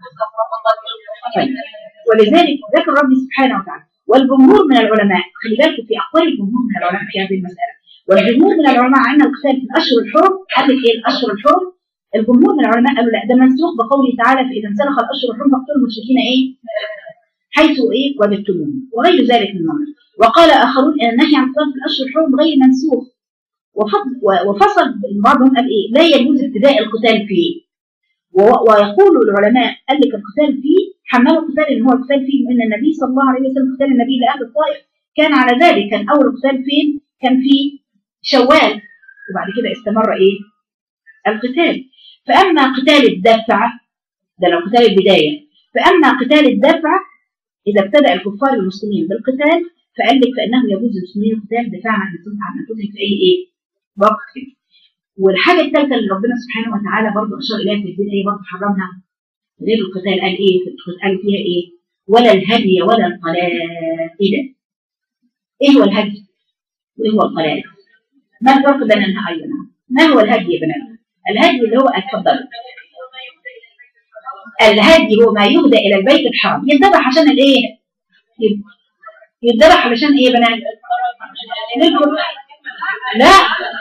طيب ولذلك ذكر ربي سبحانه وتعالى والجمهور من العلماء خلي بالكم في اقوال الجمهور من العلماء في هذه المساله والجمهور من العلماء عن القتال في الاشهر الحرم قال لك ايه الاشهر الحرم الجمهور من العلماء قالوا لا ده منسوخ بقوله تعالى فاذا انسلخ الاشهر الحرم فاقتلوا المشركين ايه؟ حيث ايه وجدتموهم وغير ذلك من الامر وقال اخرون ان النهي عن القتال في الاشهر الحرم غير منسوخ وفضل وفصل بعضهم قال ايه لا يجوز ابتداء القتال فيه و- ويقول العلماء قال لك القتال فيه حملوا القتال اللي هو القتال فيه ان النبي صلى الله عليه وسلم قتال النبي لاهل الطائف كان على ذلك كان اول قتال فين؟ كان في شوال وبعد كده استمر ايه؟ القتال فاما قتال الدفع ده لو قتال البدايه فاما قتال الدفع اذا ابتدا الكفار المسلمين بالقتال فقال لك فانه يجوز للمسلمين القتال دفاعا عن انفسهم عن انفسهم في اي ايه؟ وقت والحاجه الثالثه اللي ربنا سبحانه وتعالى برضه اشار اليها في الدين ايه برضه حرمها غير القتال قال ايه في القتال فيها ايه ولا الهدي ولا القلائد ايه هو الهدي وايه هو القلائد ما الفرق بينها ايضا ما هو الهدي يا بنات الهدي اللي هو اتفضل الهدي هو ما يهدى الى البيت الحرام يذبح عشان الايه يب- يذبح علشان ايه يا بنات للكل. لا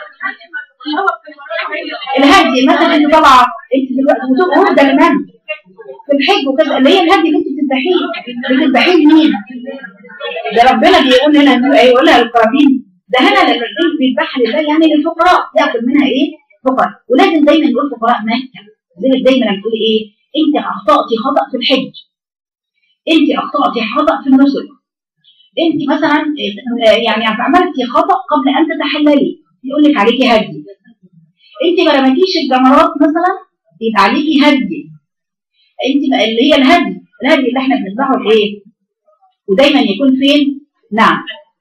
الهدي مثلا انت طالعه انت دلوقتي بتبقى واخده لمن في الحج وكذا اللي هي الهدي اللي انت بتذبحيه بتذبحيه لمين؟ ده ربنا بيقول لنا يقول لها للقرابين ده هنا لما الرجل بيذبح لله يعني للفقراء ياكل منها ايه؟ فقراء ولازم دايما نقول فقراء مكه لذلك دايما بنقول ايه؟ انت اخطاتي خطا في الحج انت اخطاتي خطا في النسك انت مثلا آه، يعني عملتي خطا قبل ان تتحللي يقول لك عليكي هدي انت ما رميتيش الجمرات مثلا يبقى عليكي هدي انت بقى اللي هي الهدي الهدي اللي احنا بنذبحه الايه ودايما يكون فين نعم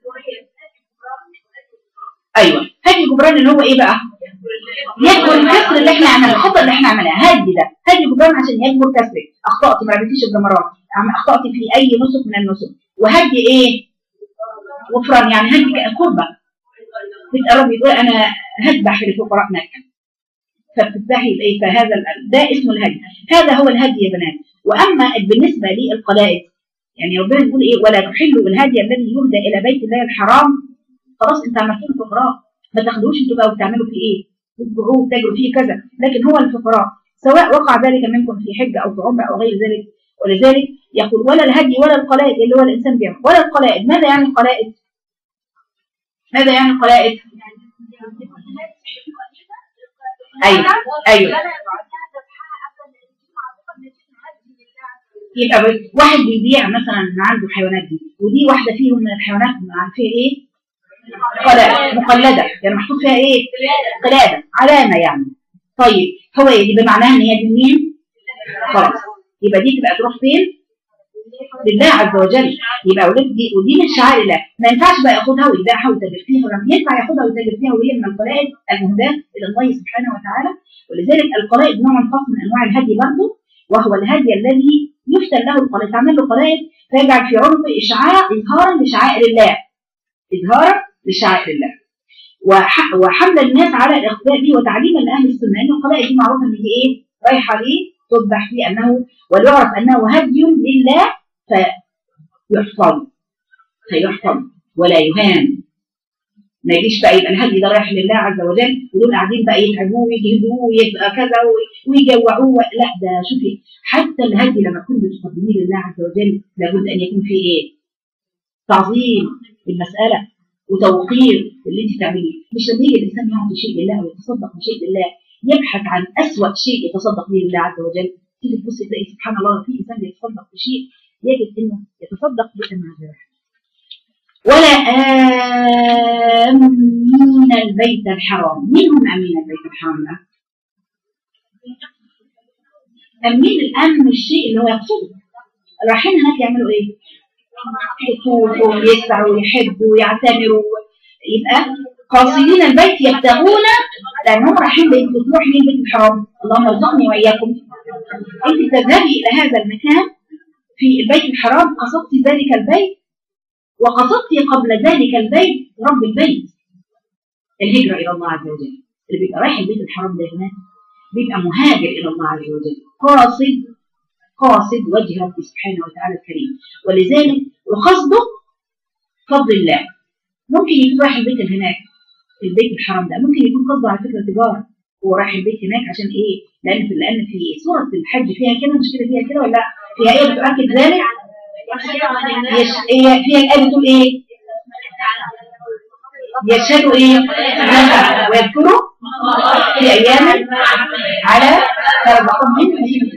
ايوه هدي جبران اللي هو ايه بقى يكبر الكسر اللي احنا عملناه الخطا اللي احنا عملناه هدي ده هدي جبران عشان يكبر كسرك اخطاتي ما رميتيش الجمرات عم- اخطاتي في اي نسك من النسك وهدي ايه غفران يعني هدي قربة بتقرب يقول انا هذبح لفقراء مكه فبتذبحي ايه فهذا ال- ده اسمه الهدي هذا هو الهدي يا بنات واما بالنسبه للقلائد يعني ربنا يقول ايه ولا تحلوا الهدي الذي يهدى الى بيت الله الحرام خلاص انت عملتوه الفقراء ما تاخدوش انتوا بقى وتعملوا فيه ايه تذبحوه وتجروا فيه كذا لكن هو الفقراء سواء وقع ذلك منكم في حجه او في عمره او غير ذلك ولذلك يقول ولا الهدي ولا القلائد اللي هو الانسان بيعمل ولا القلائد ماذا يعني القلائد؟ ماذا يعني القلائد؟ ايوه ايوه يبقى ب- واحد بيبيع مثلا عنده حيوانات دي ودي واحده فيهم من الحيوانات مع- فيها ايه؟ قلادة مقلدة يعني محطوط فيها ايه؟ قلادة علامة يعني طيب هو دي بمعناها ان هي دي مين؟ خلاص يبقى دي تبقى تروح فين لله عز وجل يبقى ولد دي ودي من شعائر الله ما ينفعش بقى ياخدها ويبيعها ويتاجر فيها ولا ينفع ياخدها ويتاجر فيها وهي من القلائد المهداة الى الله سبحانه وتعالى ولذلك القلائد نوع خاص من انواع الهدي برضه وهو الهدي الذي يفتن له القلائد تعمل له قلائد فيجعل في عنقه اشعاع اظهارا لشعائر الله اظهارا لشعائر الله وح- وحمل الناس على الاخبار به وتعليما لاهل السنه ان القلائد دي معروفه ان دي ايه رايحه ليه تذبح فيه انه وليعرف انه هدي لله فيحفظ فيحفظ ولا يهان ما يجيش بقى يبقى الهدي ده رايح لله عز وجل ودول قاعدين بقى يتعبوه ويجهدوه ويبقى كذا وي- ويجوعوه لا ده شوفي حتى الهدي لما كنت بتقدميه لله عز وجل لابد ان يكون فيه ايه؟ تعظيم المساله وتوقير اللي انت تعمليه مش لما يجي الانسان يعطي شيء لله او يتصدق بشيء لله يبحث عن اسوأ شيء يتصدق به لله عز وجل تيجي تبص تلاقي سبحان الله في انسان بيتصدق بشيء يجد انه يتصدق بأمانة ولا آمين البيت الحرام مين هم آمين البيت الحرام ده؟ أمين الأمن الشيء اللي هو يقصده رايحين هناك يعملوا إيه؟ يطوفوا ويسعوا ويحبوا ويعتمروا يبقى قاصدين البيت يبتغون لأنهم رايحين بيت بتروح مين بيت الحرام اللهم ارزقني وإياكم أنت تذهبي إلى هذا المكان في البيت الحرام قصدت ذلك البيت وقصدت قبل ذلك البيت رب البيت الهجرة إلى الله عز وجل اللي بيبقى رايح البيت الحرام ده هناك بيبقى مهاجر إلى الله عز وجل قاصد قاصد وجه ربي سبحانه وتعالى الكريم ولذلك وقصده فضل الله ممكن يكون رايح البيت اللي هناك البيت الحرام ده ممكن يكون قصده على فكرة تجارة هو رايح البيت هناك عشان ايه؟ لأن في لأن في سورة الحج فيها كده مش كده فيها كده ولا لا؟ فيها ايه بتؤكد ذلك؟ يش- هي فيها الآية بتقول ايه؟ يشهدوا ايه؟ نفع ويذكروا في ايام على ربكم من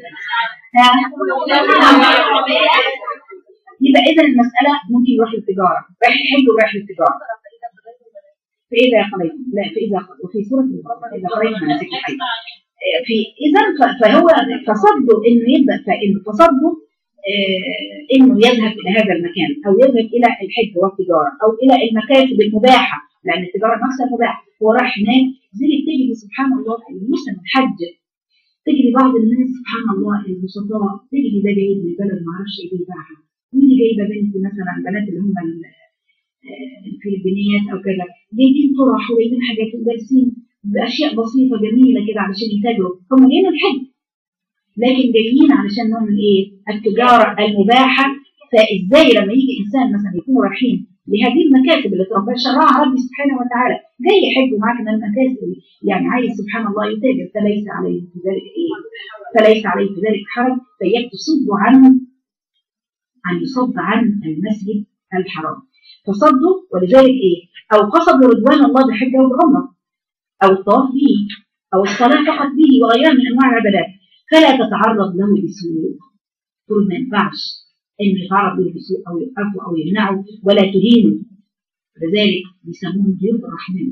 يبقى اذا المساله ممكن يروح للتجاره رايح يحج ورايح للتجاره فاذا قضيتم لا فاذا وفي سوره اذا قضيتم مناسك الحج في اذا ف- فهو تصده انه يبدا فان تصده آه، انه يذهب الى هذا المكان او يذهب الى الحج والتجاره او الى المكاسب المباحه لان التجاره نفسها مباحه هو راح هناك زي تجد سبحان الله في الموسم الحج تجري بعض الناس سبحان الله البسطاء تجري ده جايب من بلد ما اعرفش ايه بيبيعها ودي جايبه بنت مثلا بنات اللي هم ال- آه، الفلبينيات او كذا جايبين طرح وجايبين حاجات ودارسين باشياء بسيطه جميله كده علشان يتاجروا هم جايين الحج لكن جايين علشان نعمل ايه؟ التجاره المباحه فازاي لما يجي انسان مثلا يكونوا رايحين لهذه المكاسب اللي ربنا شرعها ربي سبحانه وتعالى جاي يحج ومعاه كمان مكاسب يعني عايز سبحان الله يتاجر فليس عليه في ذلك ايه؟ فليس عليه في ذلك حرج فيك تصد عن عن يصد عن المسجد الحرام فصدوا ولذلك ايه؟ او قصدوا رضوان الله بحجه وبعمره او الطواف به او الصلاه فقط به وغيرها من انواع العبادات فلا تتعرض له بسوء تقول ما ينفعش انه يتعرض له بسوء او يوقفه او يمنعه ولا تهينه لذلك بيسموهم ضيوف الرحمن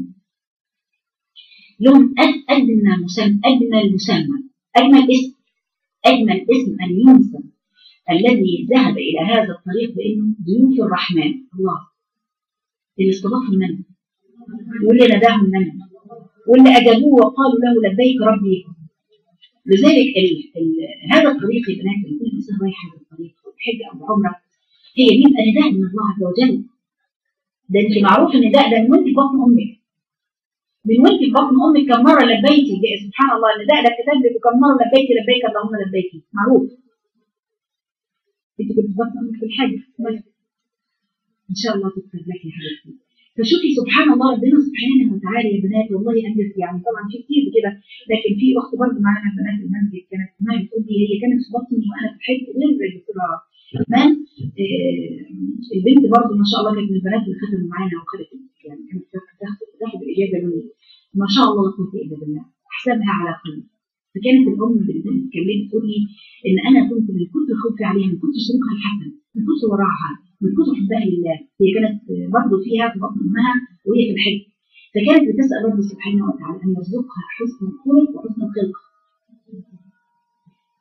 لهم أد- أدنى مسمى أجمل مسمى أجمل اسم أجمل اسم أن ينسب الذي ذهب إلى هذا الطريق بأنه ضيوف الرحمن الله اللي استضافهم من واللي نداهم من واللي أجابوه وقالوا له لبيك ربي لذلك ال ال هذا الطريق يا بنات لما يكون الإنسان رايح هذا الطريق حج أو عمرة هي بيبقى نداء من الله عز وجل ده انت معروف النداء ده من وانت في بطن امك من وانت في بطن امك كم مره لبيتي ده سبحان الله النداء ده كتب لك كم مره لبيتي لبيك اللهم لبيك معروف انت كنت في بطن امك في الحج بس ان شاء الله تكتب لك يا حبيبتي فشوفي سبحان الله ربنا سبحانه وتعالى يا بنات والله انجز يعني طبعا في كتير كده لكن في اخت برضه معانا بنات المسجد كانت معايا بتقول لي هي كانت في بطني وانا في الحج غير زي الدكتوره كمان آه، البنت برضه ما شاء الله كانت من البنات اللي ختموا معانا وخدت يعني كانت تاخد تاخد الاجازه مني ما شاء الله لا قوه الا بالله احسبها على خير فكانت الام بتكلمني تقول لي ان انا كنت من كتر خوفي عليها من كتر سلوكها الحسن من كتر ورعها من كتر حبها لله هي كانت برضه فيها في بطن امها وهي في الحج فكانت بتسال ربي سبحانه وتعالى ان يرزقها حسن الخلق وحسن الخلق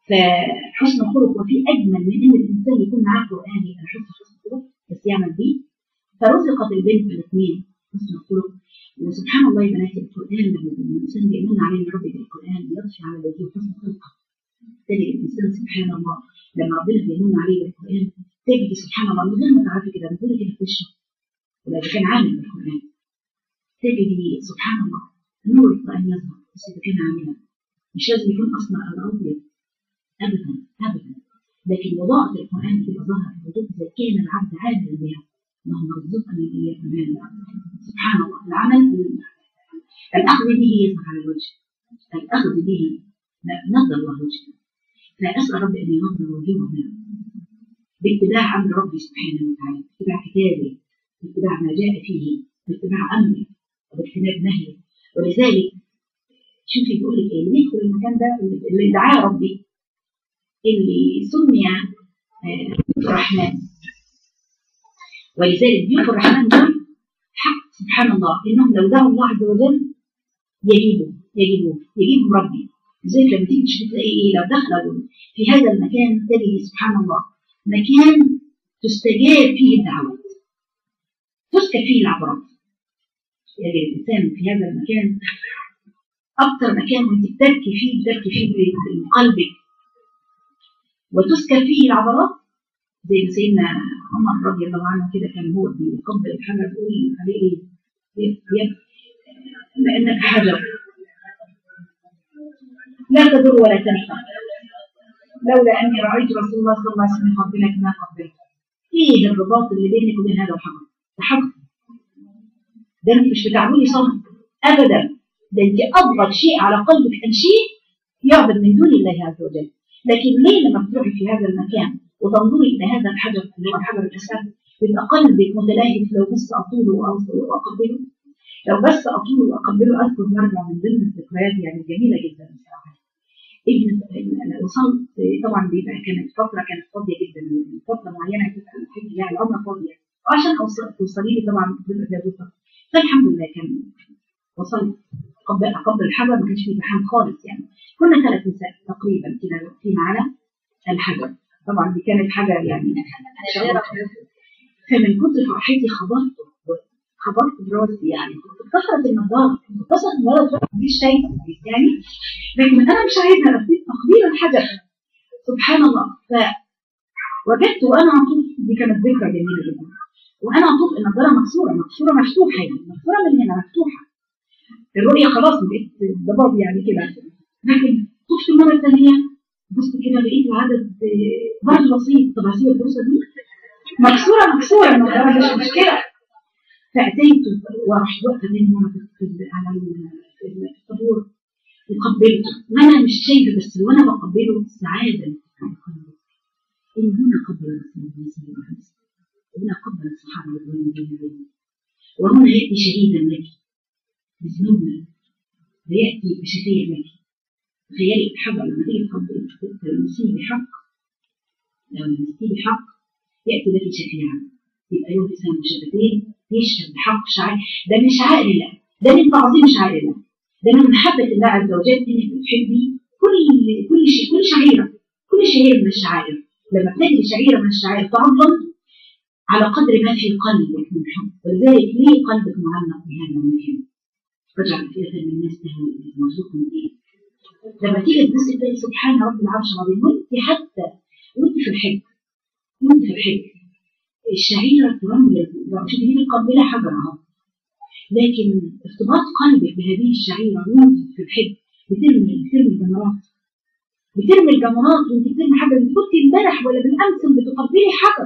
فحسن الخلق وفي اجمل من ان الانسان يكون معاه قران يبقى حسن حسن الخلق بس يعمل بيه فرزقت البنت الاثنين حسن الخلق وسبحان الله يا بنات القران لما الانسان بيمن عليه يا رب بالقران يضفي على وجهه حسن خلقه تجد الانسان سبحان الله لما ربنا بيمن عليه بالقران تجد سبحان الله من غير ما تعرفي كده بتقولي كده في وشه ولا اذا كان عامل بالقران تجدي سبحان الله نور القران يظهر بس اذا كان عاملا مش لازم يكون اصلا الابيض ابدا ابدا لكن وضاءة القران بتبقى ظاهره الوضوء اذا كان العبد عامل بها اللهم ارزقني اياك من سبحان الله العمل الاخذ به يظهر على الوجه الاخذ به نظر الله وجهه فاسال ربي ان ينظر وجوهنا باتباع امر ربي سبحانه وتعالى باتباع كتابه باتباع ما جاء فيه باتباع امره وباجتناب نهيه ولذلك شوفي بيقول لك ايه اللي يدخل المكان ده اللي دعاه ربي اللي سمي آه، الرحمن ولذلك ضيوف الرحمن دول حق سبحان الله انهم لو دعوا الله عز وجل يجيبوا يجيبوا يجيبهم ربي زي لما تيجي تشوف تلاقي ايه لو دخلوا في هذا المكان تجد سبحان الله مكان تستجاب فيه الدعوات تسكب فيه العبرات يجد الانسان في هذا المكان اكثر مكان وانت بتبكي فيه بتبكي فيه بقلبك وتسكب فيه العبرات زي ما سيدنا عمر رضي الله عنه كده كان هو بيقبل الحجر يقول عليه ايه يب لانك حجر لا تضر ولا تنفع لولا اني رايت رسول الله صلى الله عليه وسلم يقبلك ما قبلت ايه الرباط اللي بينك وبين هذا الحجر ده حجر ده انت مش بتعبدي صنم ابدا ده انت ابغض شيء على قلبك ان شيء يعبد من دون الله عز وجل لكن ليه لما بتروحي في هذا المكان وتنظري الى هذا الحجر اللي هو الحجر الاسود يبقى قلبك متلهف لو بس اطوله واقبله لو بس اطوله واقبله اذكر مرجع من ضمن الذكريات يعني الجميله جدا بصراحه ابن انا وصلت طبعا بيبقى كانت فتره كانت فاضيه جدا فتره معينه بتبقى الحج يعني العمره فاضيه وعشان توصلي لي طبعا بتبقى فيها ضيقه فالحمد لله كان وصلت قبل قبل الحجر ما كانش فيه زحام خالص يعني كنا ثلاث نساء تقريبا كده واقفين على الحجر طبعا دي كانت حاجه يعني فمن كتر فرحتي خبرت خبرت براسي يعني اتكسرت النظاره اتكسرت النظاره مش شايفه يعني لكن انا مش عايزه ارتب تقدير الحجر سبحان الله فوجدت وانا اطوف دي كانت ذكرى جميله جدا وانا اطوف النظاره مكسوره مكسوره مفتوحه يعني مكسوره من هنا مفتوحه الرؤيه خلاص بقيت ضباب يعني كده لكن طفت المره الثانيه بصت كده لقيت العدد برضه بسيط طب هسيب الفرصه دي مكسوره مكسوره النظاره مش مشكله فاتيت ورحت واقفه تاني مره على الطابور وقبلته وانا مش شايفه بس وانا بقبله سعاده على قلبي ان هنا قبل رسول الله صلى الله عليه وسلم هنا قبل الصحابه رضوان الله عليهم وهنا ياتي شهيدا لك بذنوبنا وياتي بشفيع لك تخيلي الحجر لما تيجي تلمسيه بحق لو لمستيه بحق ياتي لك شفيعا يبقى له لسان وشفتين يشهد بحق شعائر ده من شعائر الله ده من تعظيم شعائر الله ده من محبة الله عز وجل انك بتحبي كل كل شيء كل شعيرة كل شعيرة من الشعائر لما تلاقي شعيرة من الشعائر تعظم على قدر ما في قلبك من حب ولذلك ليه قلبك معلق بهذا المكان واجعل فئة من الناس تهوي مرزوق من ايه لما تيجي تبص تلاقي سبحان رب العرش العظيم وانت حتى وانت في الحج وانت في الحج الشعيرة ترمل شوفي دي مقبلة حجر اهو لكن ارتباط قلبك بهذه الشعيرة وانت في الحج بترمي بترمي جمرات بترمي الجمرات وانت بترمي حجر انت كنت امبارح ولا بالامس بتقبلي حجر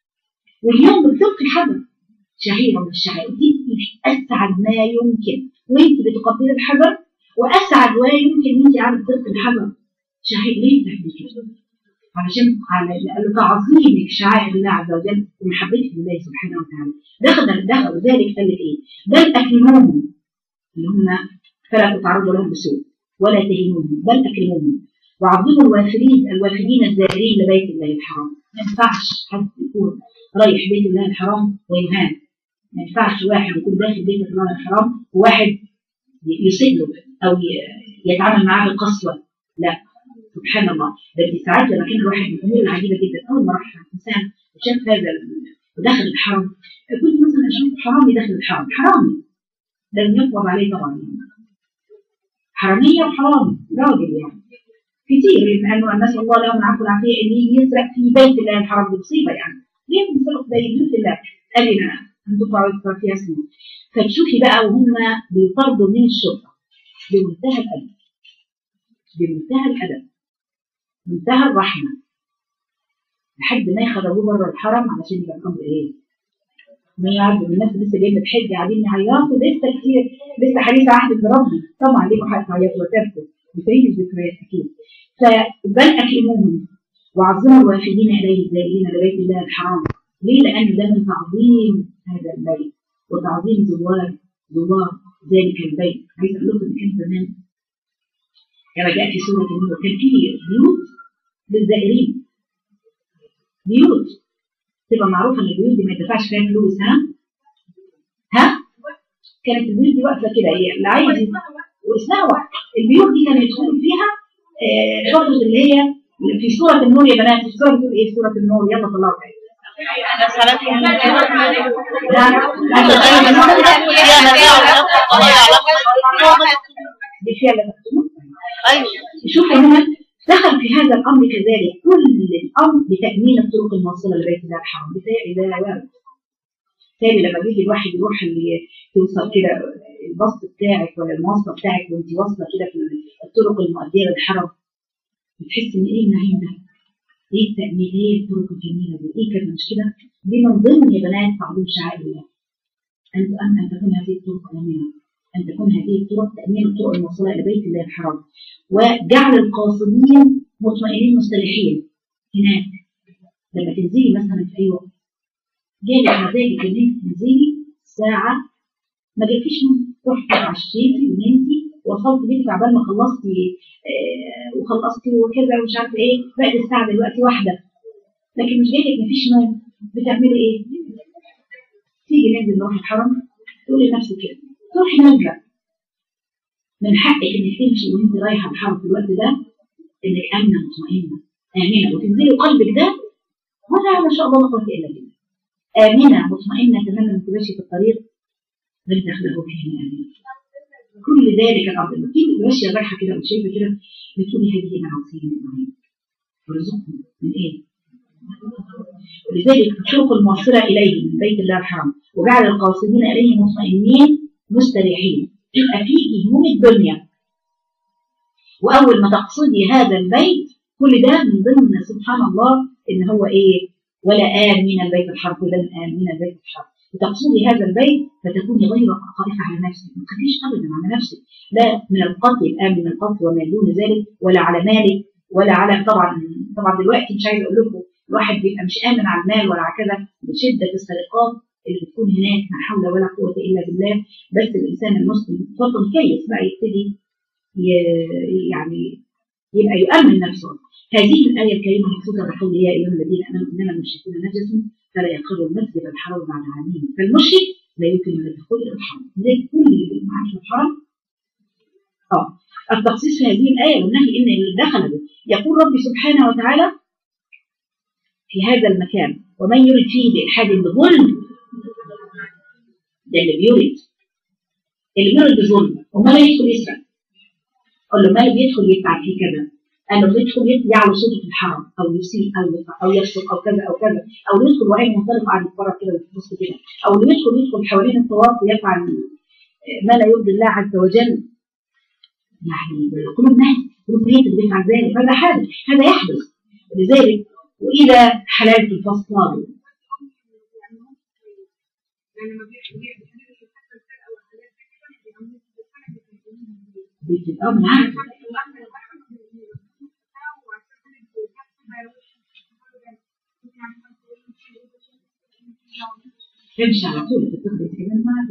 واليوم بتلقي حجر شعيرة من الشعائر دي اسعد ما يمكن وانت بتقبلي الحجر واسعد ما يمكن وانت عارف تلقي الحجر شعير ليه تحدي كده علشان على تعظيمك شعائر الله عز وجل ومحبتك لله سبحانه وتعالى دخل دخل ذلك قال لك ايه بل اكرموهم اللي هم فلا تتعرضوا لهم بسوء ولا تهينوهم بل اكرموهم وعظموا الوافدين الوافدين الزائرين لبيت الله الحرام ما ينفعش حد يكون رايح بيت الله الحرام ويهان ما ينفعش واحد يكون داخل بيت الله الحرام وواحد يسيء له او يتعامل معاه بالقسوه لا سبحان الله ده انت ساعات لما كان الواحد من الامور العجيبه جدا اول ما راح انسان وشاف هذا ال- ودخل الحرم كنت مثلا اشوف حرامي داخل الحرم حرامي لازم يقبض عليه طبعا حراميه وحرامي راجل يعني كتير لانه نسال الله لهم العفو والعافيه ان يسرق في بيت الله الحرام دي مصيبه يعني ليه بيسرقوا في بيت الله قال لي انا ان تطلع ويذكر فيها اسمه فتشوفي بقى وهم بيطردوا من الشرطه بمنتهى الادب بمنتهى الادب منتهى الرحمه لحد ما يخرجوه بره الحرم علشان يبقى الامر ايه؟ ما يعرفوا الناس لسه جايه بتحج قاعدين يعيطوا لسه كتير لسه حديث عهد بربي طبعا ليه حق تعيطوا وتبكوا بتعيد الذكريات اكيد فبل اكرموهم وعظموا الوافدين اليه الزائرين لبيت الله الحرام ليه؟ لان ده من تعظيم هذا البيت وتعظيم زوار زوار ذلك البيت عايز اقول لكم كان زمان كما جاء في سوره النور كان في بيوت للزائرين بيوت تبقى معروفه ان البيوت دي ما يدفعش فيها فلوس ها ها كانت البيوت دي واقفه كده هي اللي عايز واسمها وقت البيوت دي كانوا يدخلوا فيها آه، شرطه اللي هي في سوره النور يا بنات في سوره بتقول ايه سوره النور يلا طلعوا كده دي فعلا مكتوب شوفوا هنا دخل في هذا الامر كذلك كل الامر لتامين الطرق الموصله لبيت الله الحرام بتهيألي ده وارد بالتالي لما بيجي الواحد يروح اللي توصل كده الباص بتاعك ولا المواصله بتاعك وانت واصله كده في الطرق المؤديه للحرم بتحس ان ايه النعيم ده؟ ايه التأمين ايه الطرق الجميله دي؟ ايه كده مش كده؟ دي من ضمن يا بنات تعظيم شعائر الله. ان ان ان تكون هذه الطرق امنه ان تكون هذه الطرق تامين الطرق الموصله الى بيت الله الحرام وجعل القاصدين مطمئنين مستريحين هناك لما تنزلي مثلا في اي وقت جالك مزاجك ان انت تنزلي ساعه ما جاتكيش نوم رحتي اتعشيتي ونمتي وصلت بيتك عبال ما خلصتي آه وخلصتي وكذا ومش عارفه ايه بقت الساعه دلوقتي واحده لكن مش جايلك مفيش نوم بتعملي ايه؟ تيجي ننزل نروح الحرم تقولي لنفسك كده تروحي نازله من حقك انك تمشي وانت رايحه الحرم في الوقت ده انك امنه مطمئنه امنه وتنزلي قلبك ده ولا ما شاء الله لا قوه الا بالله امنه مطمئنه تماما وانت ماشيه في الطريق لن تخلقوا فيه من امين كل ذلك الامر لما تيجي ماشيه رايحه كده وشايفه كده بتقولي هذه معاصي من معين ورزقهم من ايه؟ ولذلك الطرق الموصله اليه من بيت الله الحرام وجعل القاصدين اليه مطمئنين مستريحين يبقى فيه هموم الدنيا واول ما تقصدي هذا البيت كل ده من ضمن سبحان الله ان هو ايه ولا امن البيت الحرام كل ده من امن البيت الحرام وتقصدي هذا البيت فتكوني غير خائفه على نفسك ما تخافيش ابدا على نفسك لا من القتل الامن من القتل وما دون ذلك ولا على مالك ولا على طبعا طبعا دلوقتي مش عايزه اقول لكم الواحد بيبقى مش امن على المال ولا على كذا بشده السرقات اللي بتكون هناك لا حول ولا قوه الا بالله بس الانسان المسلم فضل كويس بقى يبتدي يعني يبقى يؤمن نفسه هذه الآية الكريمة مخصوصة بقول يا أيها الذين آمنوا إنما المشركون نجس فلا يقربوا المسجد الحرام بعد عامين فالمشرك لا يمكن أن يدخل إلى الحرم زي كل اللي معاه في الحرم اه التخصيص في هذه الآية والنهي إن اللي دخل به يقول ربي سبحانه وتعالى في هذا المكان ومن يرد فيه بإلحاد بظلم ده اللي بيرد اللي بيرد بظلم وما لا يدخل يسرق قال له ما اللي بيدخل يفعل فيه كذا قال له بيدخل يعلو صوته في الحرم او يسيء او يفعل او يفسق او كذا او كذا او يدخل وعين منطلق قاعد يتفرج كده في النص كده او اللي يدخل يدخل حوالين الطواف ويفعل ما لا يرضي الله عز وجل يعني قلوب نهي قلوب نهي اللي بيفعل ذلك هذا حادث هذا يحدث لذلك واذا حللت فاصطادوا بتبقى معاك تمشي على طول تقدر تتكلم معك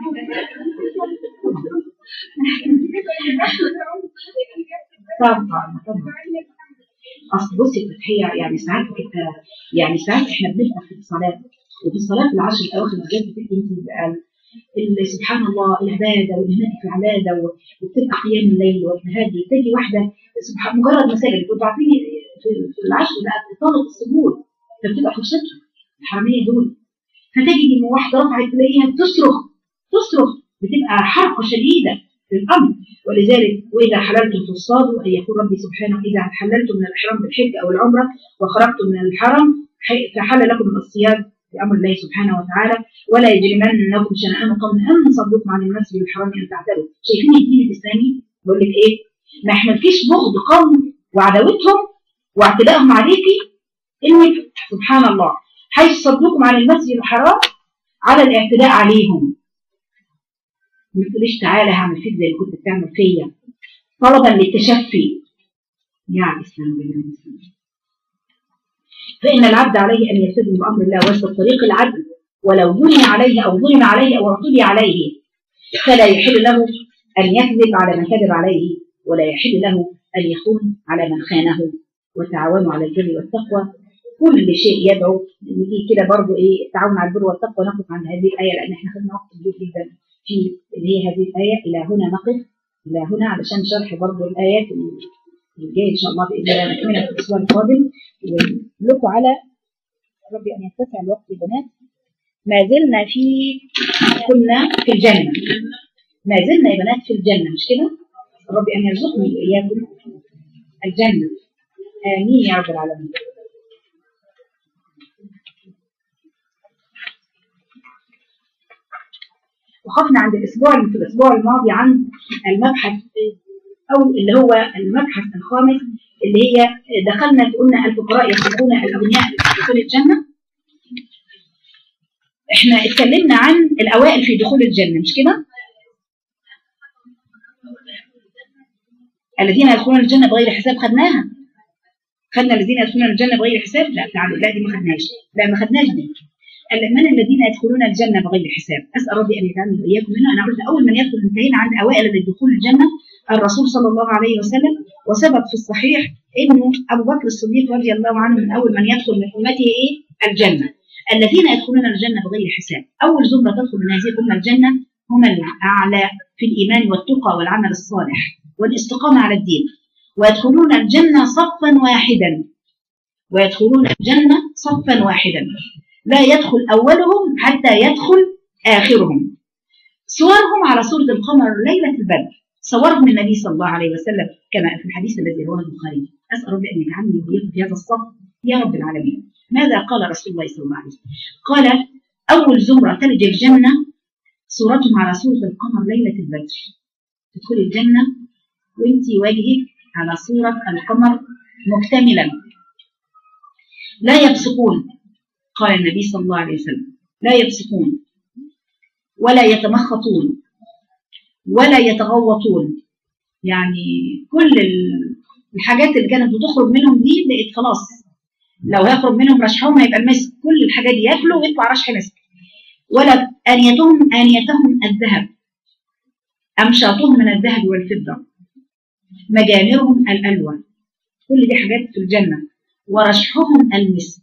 طبعا طبعا اصل بصي الفتحيه يعني ساعات بتبقى يعني ساعات احنا بنبقى في الصلاه وفي الصلاه العشر الاواخر بالذات بتبقي انت بقى اللي سبحان الله العباده والهمات في العباده و- وبتبقى قيام الليل والتهدي تجي واحده سبحان مجرد مساجد كنتوا عارفين في في العشر بقى اطاله السجود فبتبقى فرصتها الحراميه دول فتجد ان واحده رفعت تلاقيها تصرخ تصرخ بتبقى حرقه شديده في الامر ولذلك واذا حللتم تصطادوا ان يقول ربي سبحانه اذا حللتم من الاحرام بالحج او العمره وخرجتم من الحرم حي- فحل لكم الصياد بامر الله سبحانه وتعالى ولا يجرمنكم شنآن قوم ان صدوكم عن المسجد الحرام ان تعتدوا شايفين الدين الاسلامي بقول لك ايه ما يحملكيش بغض قوم وعداوتهم واعتدائهم عليكي انك سبحان الله حيث صدوكم عن المسجد الحرام على الاعتداء عليهم ما تقوليش تعالى هعمل فيك زي اللي كنت بتعمل فيا طلبا للتشفي يا الاسلام بالله الإسلام. فان العبد عليه ان يلتزم بامر الله ويسلك طريق العدل ولو ظلم عليه او ظلم عليه او اعتدي عليه فلا يحل له ان يكذب على من كذب عليه ولا يحل له ان يخون على من خانه وتعاونوا على البر والتقوى كل شيء يدعو دي كده برضو ايه التعاون على البر والتقوى نقف عند هذه الايه لان احنا خدنا وقت كبير جدا في اللي هي هذه الايه الى هنا نقف الى هنا علشان شرح برضو الايات الجايه ان شاء الله باذن الله نكملها في الاسبوع القادم ولكم على ربي ان يتسع الوقت يا بنات ما زلنا في كنا في الجنه ما زلنا يا بنات في الجنه مش كده؟ ربي ان يرزقني واياكم الجنه امين يا رب العالمين وقفنا عند الاسبوع في الاسبوع الماضي عن المبحث او اللي هو المبحث الخامس اللي هي دخلنا قلنا الفقراء يسبقون الاغنياء لدخول الجنه احنا اتكلمنا عن الاوائل في دخول الجنه مش كده؟ الذين يدخلون الجنه بغير حساب خدناها خدنا الذين يدخلون الجنه بغير حساب لا تعالوا لا دي ما خدناش لا ما خدناش دي قال من الذين يدخلون الجنه بغير حساب اسال ربي ان يجعلني واياكم منها انا قلت اول من يدخل انتهينا عند اوائل لدخول الجنه الرسول صلى الله عليه وسلم وثبت في الصحيح انه ابو بكر الصديق رضي الله عنه من اول من يدخل من امته ايه الجنه الذين يدخلون الجنه بغير حساب اول زمره تدخل من هذه الامه الجنه هم الاعلى في الايمان والتقى والعمل الصالح والاستقامه على الدين ويدخلون الجنه صفا واحدا ويدخلون الجنه صفا واحدا لا يدخل أولهم حتى يدخل آخرهم صورهم على صورة القمر ليلة البدر صورهم النبي صلى الله عليه وسلم كما في الحديث الذي رواه البخاري أسأل ربي أن يجعلني وإياكم في هذا الصف يا رب العالمين ماذا قال رسول الله صلى الله عليه وسلم قال أول زمرة تلج الجنة صورتهم على صورة القمر ليلة البدر تدخلي الجنة وانت وجهك على صورة القمر مكتملا لا يبصقون قال النبي صلى الله عليه وسلم لا يبصقون ولا يتمخطون ولا يتغوطون يعني كل الحاجات اللي كانت بتخرج منهم دي بقت خلاص لو هيخرج منهم رشحهم هيبقى المسك كل الحاجات دي ياكلوا ويطلع رشح مسك ولا انيتهم انيتهم الذهب امشاطهم من الذهب والفضه مجامرهم الالوى كل دي حاجات في الجنه ورشحهم المسك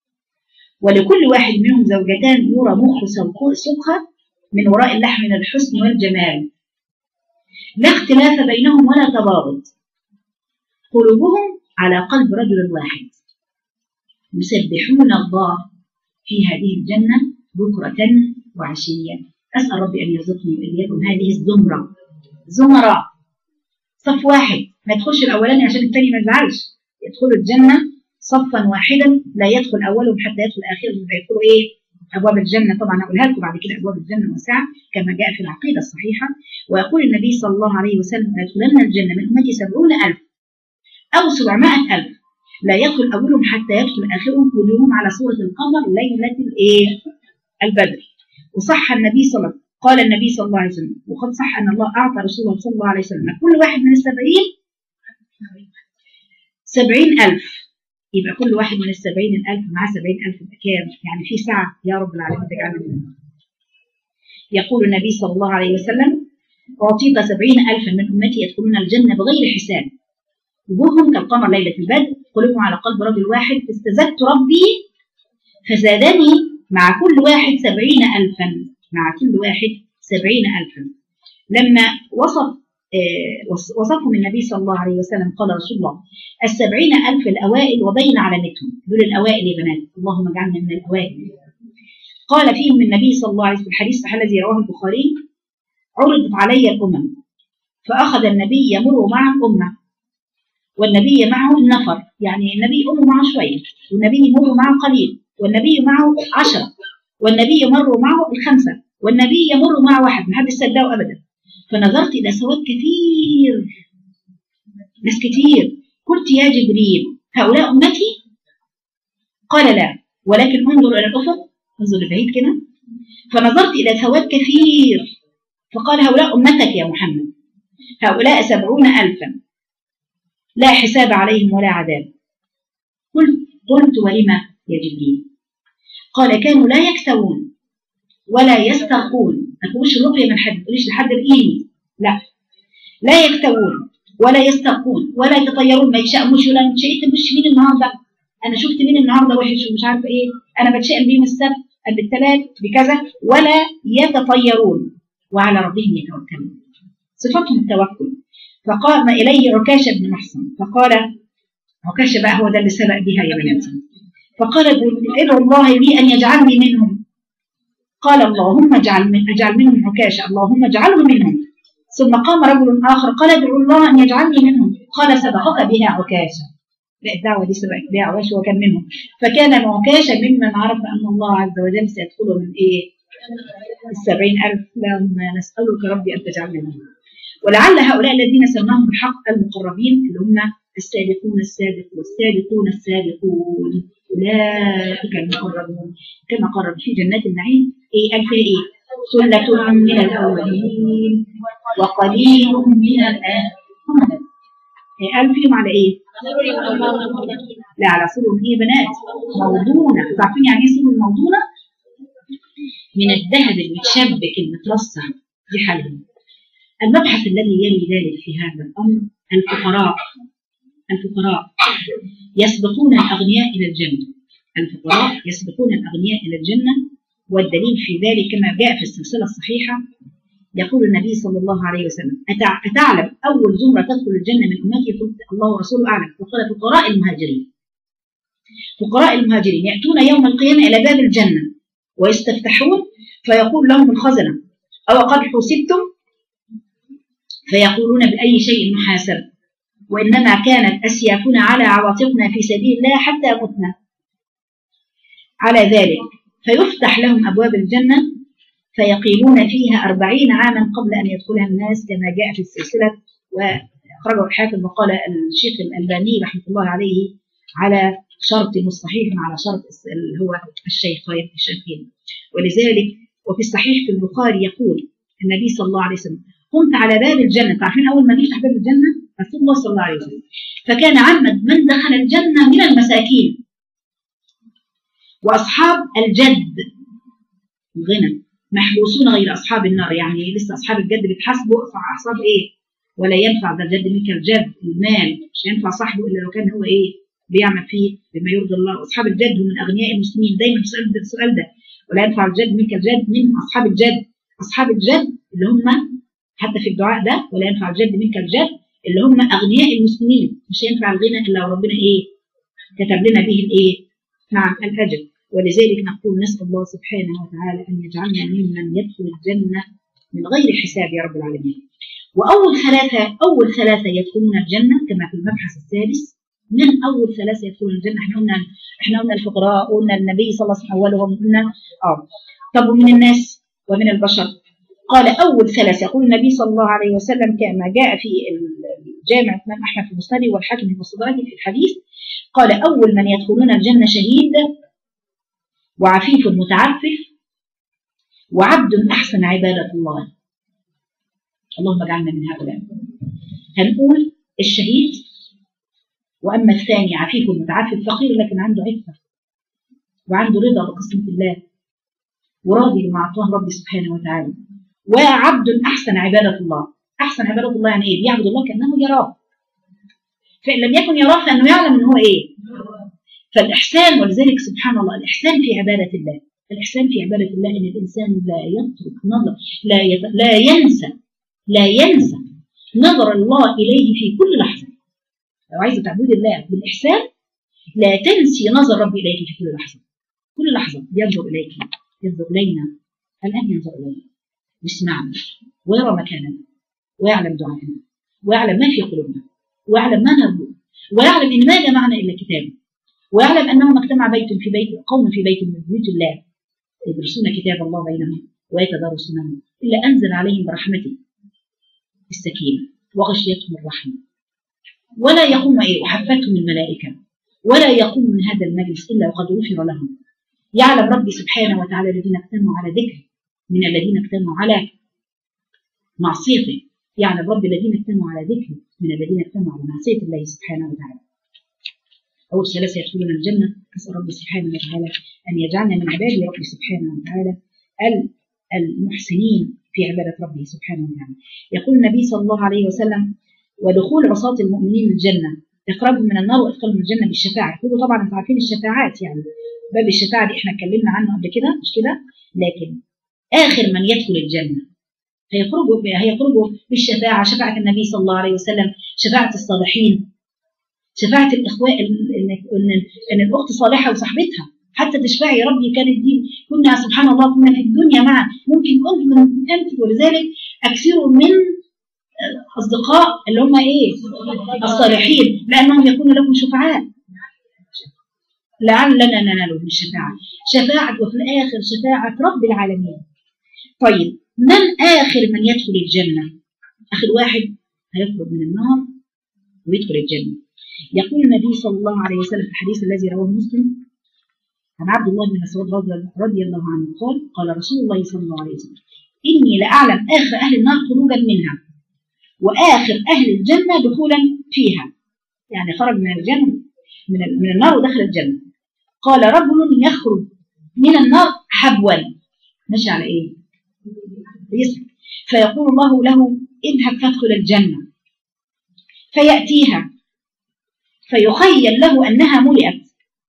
ولكل واحد منهم زوجتان يرى مخ سوقها من وراء اللحم من الحسن والجمال لا اختلاف بينهم ولا تباغض قلوبهم على قلب رجل واحد يسبحون الله في هذه الجنة بكرة وعشيا أسأل ربي أن يرزقني وإياكم هذه الزمرة زمرة صف واحد ما يدخلش الأولاني عشان الثاني ما يزعلش يدخلوا الجنة صفا واحدا لا يدخل اولهم حتى يدخل اخرهم فيدخلوا ايه؟ ابواب الجنه طبعا هقولها لكم بعد كده ابواب الجنه واسعه كما جاء في العقيده الصحيحه ويقول النبي صلى الله عليه وسلم يدخلن الجنه من امتي سبعون الف او سبعمائة الف لا يدخل اولهم حتى يدخل اخرهم وجوههم على صوره القمر ليله الايه؟ البدر وصح النبي صلى الله عليه وسلم قال النبي صلى الله عليه وسلم وقد صح ان الله اعطى رسوله صلى الله عليه وسلم كل واحد من السبعين سبعين ألف يبقى كل واحد من السبعين الألف معاه سبعين ألف بكام يعني في ساعة يا رب العالمين تجعلنا منهم يقول النبي صلى الله عليه وسلم أعطيت سبعين ألفا من أمتي يدخلون الجنة بغير حساب وجوههم كالقمر ليلة البدر قلوبهم على قلب رجل واحد فاستزدت ربي فزادني مع كل واحد سبعين ألفا مع كل واحد سبعين ألفا لما وصف آه، وص- وصفهم النبي صلى الله عليه وسلم قال رسول الله السبعين ألف الأوائل وبين علامتهم دول الأوائل يا بنات اللهم اجعلنا من الأوائل قال فيهم النبي صلى الله عليه وسلم الحديث الصحيح الذي رواه البخاري عرضت علي الأمم فأخذ النبي يمر مع الأمة والنبي معه النفر يعني النبي يمر معه شوية والنبي يمر معه قليل والنبي معه عشرة والنبي يمر معه الخمسة والنبي يمر معه واحد محدش صدقه أبدا فنظرت إلى سواد كثير ناس كتير قلت يا جبريل هؤلاء أمتي قال لا ولكن انظر إلى الأفق انظر لبعيد كده فنظرت إلى سواد كثير فقال هؤلاء أمتك يا محمد هؤلاء سبعون ألفا لا حساب عليهم ولا عذاب قلت قلت ولما يا جبريل قال كانوا لا يكتوون ولا يسترقون ما تقولش رقية من حد ما تقوليش لحد بإيدي لا لا يكتوون ولا يسترقون ولا يتطيرون ما يتشائموش ولا شئت مش مين النهارده انا شفت مين النهارده وحش ومش عارفه ايه انا بتشائم بيهم السبت بالثلاث بكذا ولا يتطيرون وعلى ربهم يتوكلون صفتهم التوكل فقام اليه عكاشه بن محصن فقال عكاشه بقى هو ده اللي سبق بها يا بناتي فقال ادعو الله لي ان يجعلني منهم قال اللهم اجعل من اجعل منهم عكاشه اللهم اجعله منهم ثم قام رجل اخر قال ادعو الله ان يجعلني منهم قال سبقك بها عكاشه لا الدعوه دي سبقك بها عكاشه وكان منهم فكان عكاشه ممن عرف ان الله عز وجل سيدخله من ايه؟ السبعين ألف اللهم نسألك ربي أن تجعلنا منهم ولعل هؤلاء الذين سماهم الحق المقربين اللي هم السابقون السابق والسابقون السابقون أولئك المقربون كما قرب في جنات النعيم إيه قال فيها إيه؟ ثلة من الأولين وقليل من الآخرين هم دول. إيه قال فيهم على إيه؟ لا على سرر هي بنات موضونة أنتوا عارفين يعني إيه سرر موضونة؟ من الذهب المتشبك المترصع دي حالهم المبحث الذي يلي ذلك في هذا الأمر الفقراء الفقراء يسبقون الأغنياء إلى الجنة الفقراء يسبقون الأغنياء إلى الجنة والدليل في ذلك كما جاء في السلسلة الصحيحة يقول النبي صلى الله عليه وسلم أتع- أتعلم أول زمرة تدخل الجنة من أمتي قلت الله ورسوله أعلم فقال فقراء المهاجرين فقراء المهاجرين يأتون يوم القيامة إلى باب الجنة ويستفتحون فيقول لهم الخزنة أو قد حسبتم فيقولون بأي شيء نحاسب وإنما كانت أسيافنا على عواتقنا في سبيل الله حتى متنا على ذلك فيفتح لهم أبواب الجنة فيقيمون فيها أربعين عاما قبل أن يدخلها الناس كما جاء في السلسلة وأخرجه الحاكم وقال الشيخ الألباني رحمة الله عليه على شرط مستحيح على شرط اللي هو الشيخين الشيخين ولذلك وفي الصحيح في البخاري يقول النبي صلى الله عليه وسلم قمت على باب الجنة عارفين أول ما نفتح باب الجنة رسول الله صلى الله عليه وسلم فكان عمد من دخل الجنة من المساكين وأصحاب الجد الغنى محبوسون غير أصحاب النار يعني لسه أصحاب الجد بيتحاسبوا أصحاب إيه ولا ينفع ذا الجد منك الجد المال مش ينفع صاحبه إلا لو كان هو إيه بيعمل فيه بما يرضي الله واصحاب الجد هم من اغنياء المسلمين دايما السؤال ده السؤال ده ولا ينفع الجد منك الجد من اصحاب الجد اصحاب الجد اللي هم حتى في الدعاء ده ولا ينفع الجد منك الجد اللي هم اغنياء المسلمين مش ينفع الغنى الا ربنا ايه كتب لنا به الايه نعم الاجر ولذلك نقول نسال الله سبحانه وتعالى ان يجعلنا ممن يدخل الجنه من غير حساب يا رب العالمين واول ثلاثه اول ثلاثه يدخلون الجنه كما في المبحث السادس من اول ثلاثه يدخلون الجنه احنا قلنا احنا قلنا الفقراء قلنا النبي صلى الله عليه وسلم اولهم قلنا اه طب ومن الناس ومن البشر قال اول ثلاثه يقول النبي صلى الله عليه وسلم كما جاء في الجامع الامام احمد في المسند والحاكم في مصدره في الحديث قال اول من يدخلون الجنه شهيد وعفيف متعفف وعبد احسن عباده الله اللهم اجعلنا من هؤلاء هنقول الشهيد واما الثاني عفيف متعفف فقير لكن عنده عفه وعنده رضا بقسمه الله وراضي بما اعطاه ربي سبحانه وتعالى وعبد احسن عباده الله احسن عباده الله يعني ايه بيعبد الله كانه يراه فان لم يكن يراه فانه يعلم ان هو ايه فالاحسان ولذلك سبحان الله الاحسان في عباده الله الإحسان في عبادة الله أن الإنسان لا يترك نظر لا يت... لا ينسى لا ينسى نظر الله إليه في كل لحظة لو عايزة تعبدي الله بالإحسان لا تنسي نظر ربي إليك في كل لحظة كل لحظة ينظر إليك ينظر إلينا الآن ينظر إلينا يسمعنا ويرى مكاننا ويعلم دعائنا ويعلم ما في قلوبنا ويعلم ما نرجو ويعلم ان ما جمعنا الا كتابه ويعلم انه ما اجتمع بيت في بيت قوم في بيت من بيوت الله يدرسون كتاب الله بينهم ويتدارسونه الا انزل عليهم برحمته السكينه وغشيتهم الرحمه ولا يقوم ايه وحفتهم الملائكه ولا يقوم من هذا المجلس الا وقد غفر لهم يعلم ربي سبحانه وتعالى الذين اجتمعوا على ذكره من الذين اجتمعوا على معصيته يعلم رب الذين اجتمعوا على ذكره من الذين اجتمعوا على معصية الله سبحانه وتعالى أول ثلاثة يدخلون الجنة أسأل ربي سبحانه وتعالى أن يجعلنا من عباده ربي سبحانه وتعالى المحسنين في عبادة ربه سبحانه وتعالى يقول النبي صلى الله عليه وسلم ودخول عصاة المؤمنين الجنة إقرابهم من النار وإدخالهم الجنة بالشفاعة كله طبعا أنتم عارفين الشفاعات يعني باب الشفاعة دي احنا اتكلمنا عنه قبل كده مش كده لكن آخر من يدخل الجنة هيخرجوا هيخرجوا بالشفاعة شفاعة النبي صلى الله عليه وسلم شفاعة الصالحين شفاعة الإخوة إن إن إن الأخت صالحة وصاحبتها حتى تشفعي يا ربي كانت دي كنا سبحان الله كنا في الدنيا معا ممكن كنت من أنت ولذلك أكثروا من أصدقاء اللي هم إيه الصالحين لأنهم يكونوا لكم شفعاء لعلنا ننال من الشفاعة شفاعة وفي الآخر شفاعة رب العالمين طيب من آخر من يدخل الجنة آخر واحد هيخرج من النار ويدخل الجنة يقول النبي صلى الله عليه وسلم في الحديث الذي رواه مسلم عن عبد الله بن مسعود رضي الله عنه قال قال رسول الله صلى الله عليه وسلم إني لأعلم آخر أهل النار خروجا منها وآخر أهل الجنة دخولا فيها يعني خرج من الجنة من من النار ودخل الجنة قال رجل يخرج من النار حبوا ماشي على إيه؟ يسر فيقول الله له اذهب فادخل الجنة فيأتيها فيخيل له أنها ملئت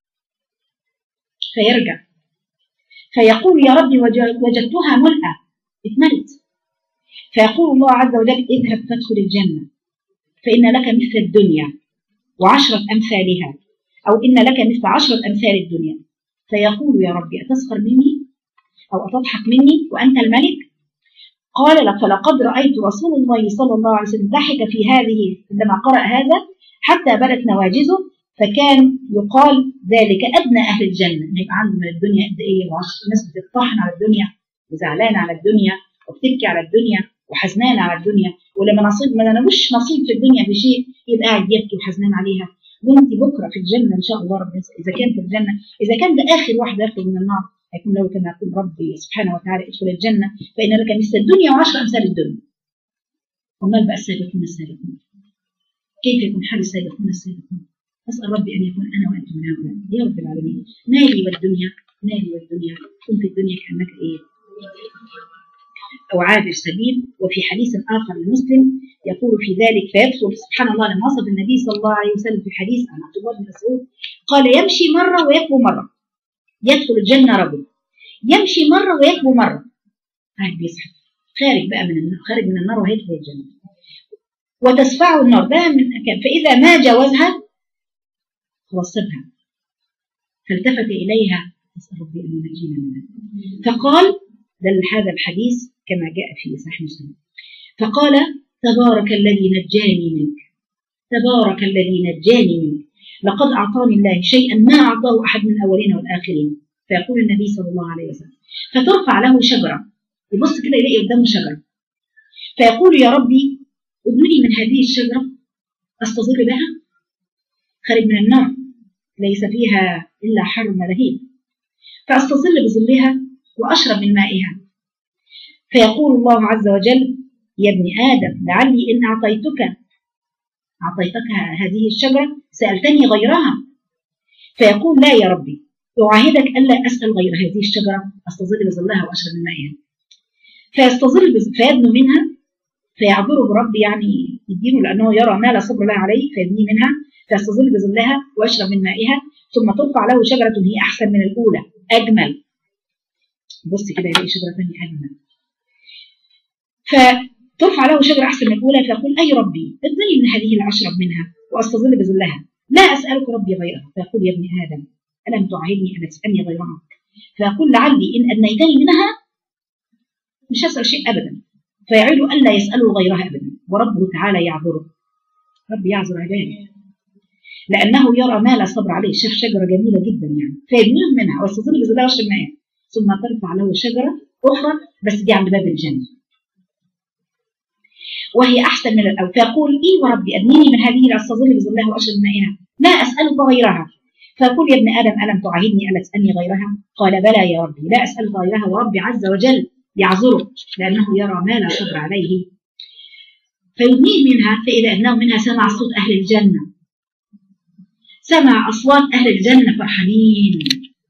فيرجع فيقول يا ربي وجدتها ملأة اتملت فيقول الله عز وجل اذهب فادخل الجنة فإن لك مثل الدنيا وعشرة أمثالها أو إن لك مثل عشرة أمثال الدنيا فيقول يا ربي أتسخر مني أو أتضحك مني وأنت الملك قال لك فلقد رأيت رسول الله صلى الله عليه وسلم ضحك في هذه عندما قرأ هذا حتى بدت نواجزه فكان يقال ذلك أدنى أهل الجنة إن يبقى عنده من الدنيا قد إيه الناس بتطحن على الدنيا وزعلانة على الدنيا وبتبكي على الدنيا وحزنانة على الدنيا ولما نصيب ما نالوش نصيب في الدنيا بشيء يبقى قاعد يبكي وحزنان عليها وانت بكره في الجنه ان شاء الله رب اذا كان في الجنه اذا كان ده اخر واحد يخرج من النار هيكون له كما يقول ربي سبحانه وتعالى ادخل الجنة فإن لك مثل الدنيا وعشر أمثال الدنيا وما بقى السابقون السابقون كيف يكون حال السابقون السابقون أسأل ربي أن يكون أنا وأنتم من هؤلاء يا رب العالمين مالي والدنيا مالي والدنيا كن في الدنيا كأنك إيه أو عابر سبيل وفي حديث آخر لمسلم يقول في ذلك فيدخل سبحان الله لما وصف النبي صلى الله عليه وسلم في حديث عن عبد الله بن مسعود قال يمشي مرة ويكبو مرة يدخل الجنة رجل يمشي مرة ويكبو مرة قاعد بيسحب خارج بقى من النار خارج من النار وهيدخل الجنة وتسفعه النار ده من أكام فإذا ما جاوزها خلاص سابها فالتفت إليها أسأل ربي أن ينجينا منها فقال دل هذا الحديث كما جاء في صحيح مسلم فقال تبارك الذي نجاني منك تبارك الذي نجاني منك لقد أعطاني الله شيئا ما أعطاه أحد من الأولين والآخرين فيقول النبي صلى الله عليه وسلم فترفع له شجرة يبص كده يلاقي قدامه شجرة فيقول يا ربي ادني من هذه الشجرة أستظل بها خارج من النار ليس فيها إلا حر ملهيب فأستظل بظلها وأشرب من مائها فيقول الله عز وجل يا ابن آدم لعلي إن أعطيتك أعطيتك هذه الشجرة سألتني غيرها فيقول لا يا ربي أعاهدك ألا أسأل غير هذه الشجرة أستظل بظلها وأشرب من مائها فيستظل فيدنو منها فيعبره برب يعني يدينه لأنه يرى ما لا صبر له عليه فيدني منها فيستظل بظلها ويشرب من مائها ثم ترفع له شجرة هي أحسن من الأولى أجمل بص كده يلاقي شجره ثانيه اجمل فترفع له شجره احسن من الاولى فيقول اي ربي ادني من هذه الاشرب منها واستظل بظلها لا اسالك ربي غيرها فيقول يا ابن ادم الم تعهدني ان تسالني غيرها فيقول لعلي ان ادنيتني منها مش هسال شيء ابدا فيعيد الا يساله غيرها ابدا وربه تعالى يعذره رب يعذر عباده لانه يرى ما لا صبر عليه شاف شجره جميله جدا يعني فيبنيه منها واستظل بظلها وشرب ماء ثم ترفع له شجره اخرى بس دي عند باب الجنه وهي احسن من الاول فيقول اي وربي ادنيني من هذه لاستظل بظلها واشرب مائها لا اسالك غيرها فيقول يا ابن ادم الم تعاهدني الا تسالني غيرها قال بلى يا ربي لا اسالك غيرها وربي عز وجل يعذره لانه يرى ما لا صبر عليه فيدنيه منها فاذا انه منها سمع صوت اهل الجنه سمع اصوات اهل الجنه فرحانين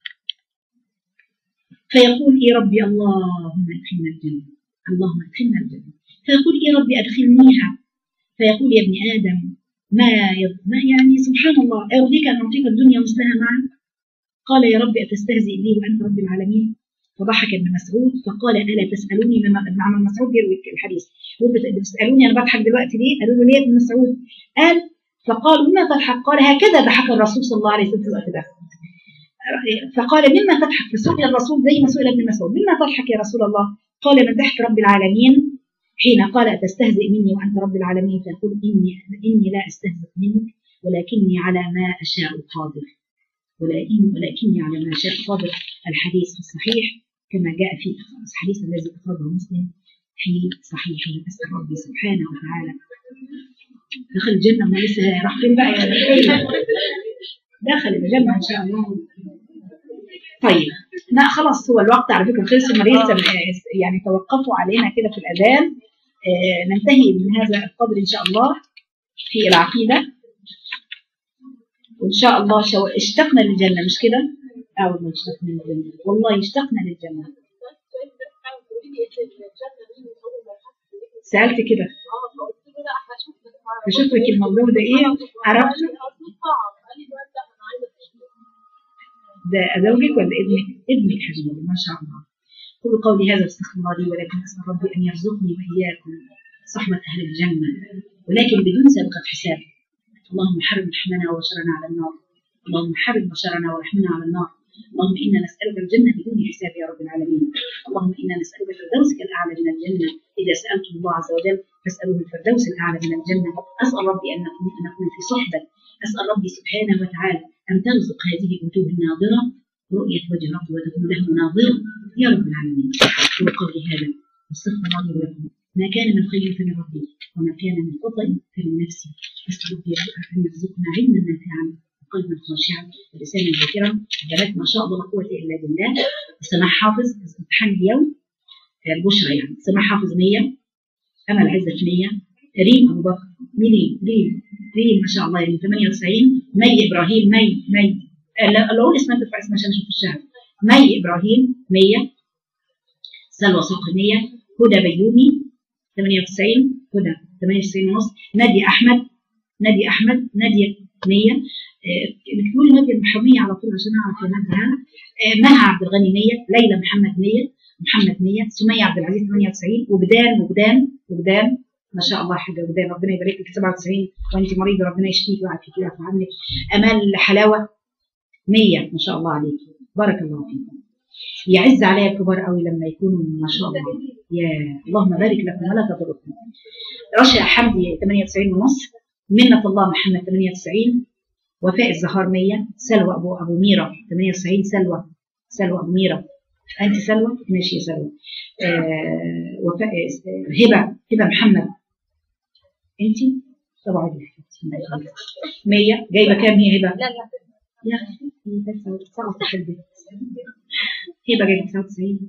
فيقول اي ربي اللهم ادخلنا الجنه اللهم ادخلنا الجنه فيقول اي ربي ادخلنيها فيقول يا ابن ادم ما يض- ما يعني سبحان الله ارضيك ان اعطيك الدنيا مثلها معا قال يا ربي اتستهزئ بي وانت رب العالمين فضحك ابن مسعود فقال الا تسالوني مما ابن عم مسعود يروي الحديث يقول بت- بتسالوني انا بضحك دلوقتي ليه؟ قالوا له ليه يا ابن مسعود؟ قال فقالوا مما تضحك؟ قال هكذا ضحك الرسول صلى الله عليه وسلم في الوقت ده فقال مما تضحك فسئل الرسول زي ما سئل ابن مسعود مما تضحك يا رسول الله قال من ضحك رب العالمين حين قال أتستهزئ مني وأنت رب العالمين فيقول إني, إني لا أستهزئ منك ولكني على ما أشاء قادر ولكن ولكني على ما أشاء قادر الحديث في الصحيح كما جاء في الحديث الذي أخرجه مسلم في صحيحه أسأل ربي سبحانه وتعالى دخل الجنة ما لسه راح فين بقى يا دخل الجنة إن شاء الله طيب لا خلاص هو الوقت على فكرة خلص هم لسه يعني توقفوا علينا كده في الأذان آه، ننتهي من هذا القدر إن شاء الله في العقيدة وإن شاء الله شو... اشتقنا للجنة مش كده؟ أه والله اشتقنا للجنة والله اشتقنا للجنة سألت كده فشوف لك الموضوع ده إيه عرفت ده زوجك ولا ابنك؟ ابنك حبيبي ما شاء الله كل قولي هذا استغفر الله لي ولكن أسأل ربي أن يرزقني وإياكم صحبة أهل الجنة ولكن بدون سابقة حساب اللهم حرم لحمنا وبشرنا على النار اللهم حرم بشرنا ولحمنا على النار اللهم انا نسالك الجنه بدون حساب يا رب العالمين اللهم انا نسالك فردوسك الاعلى من الجنه اذا سالته الله عز وجل فاساله الفردوس الاعلى من الجنه اسال ربي ان نكون ان نكون في صحبه اسال ربي سبحانه وتعالى ان ترزق هذه الوجوه الناظره رؤيه وجه ربي وتكون له ناظره يا رب العالمين قولوا قولي هذا واستغفر الله لي ولكم ما كان من خير فمن ربي وما كان من خطأ فمن نفسي أسأل ربي أن يرزقنا علما نافعا وقلبا خاشعا ولسانا ذاكرا بنات ما شاء الله لا قوة إلا بالله سماح حافظ امتحان اليوم آه، البشرى يعني سماح حافظ 100 أمل عزة 100 كريم أبو بكر مين ريم ريم ما شاء الله يعني 98 مي إبراهيم مي مي آه، لا الأول اسمها ترفع اسمها عشان أشوف الشهر مي إبراهيم 100 سلوى صقر 100 هدى بيومي 98 هدى 98 ونص نادية أحمد نادية أحمد نادية 100 بتقول نادية المحرمية على طول عشان أعرف يا نادية آه، مها عبد الغني 100 ليلى محمد 100 محمد 100 سمية عبد العزيز 98 وبدان وبدان وبدان ما شاء الله حاجة وبدان ربنا يبارك لك 97 وأنت مريضة ربنا يشفيك ويعافيك ويعفو عنك أمال حلاوة 100 ما شاء الله عليك بارك الله فيكم يعز عليا الكبار قوي لما يكونوا ما شاء الله يا اللهم بارك لكم ولا تضركم رشا حمدي 98 ونص منة الله محمد 98 وفاء الزهار 100 سلوى ابو ابو ميرا 98 سلوى سلوى ابو ميرا انت سلوى ماشي يا سلوى آه وفاء آه، هبه هبه محمد انت طبعا يا حبيبتي 100 جايبه كام هي هبه؟ لا لا يا اخي بس سقطت في البيت هبه جايبه 99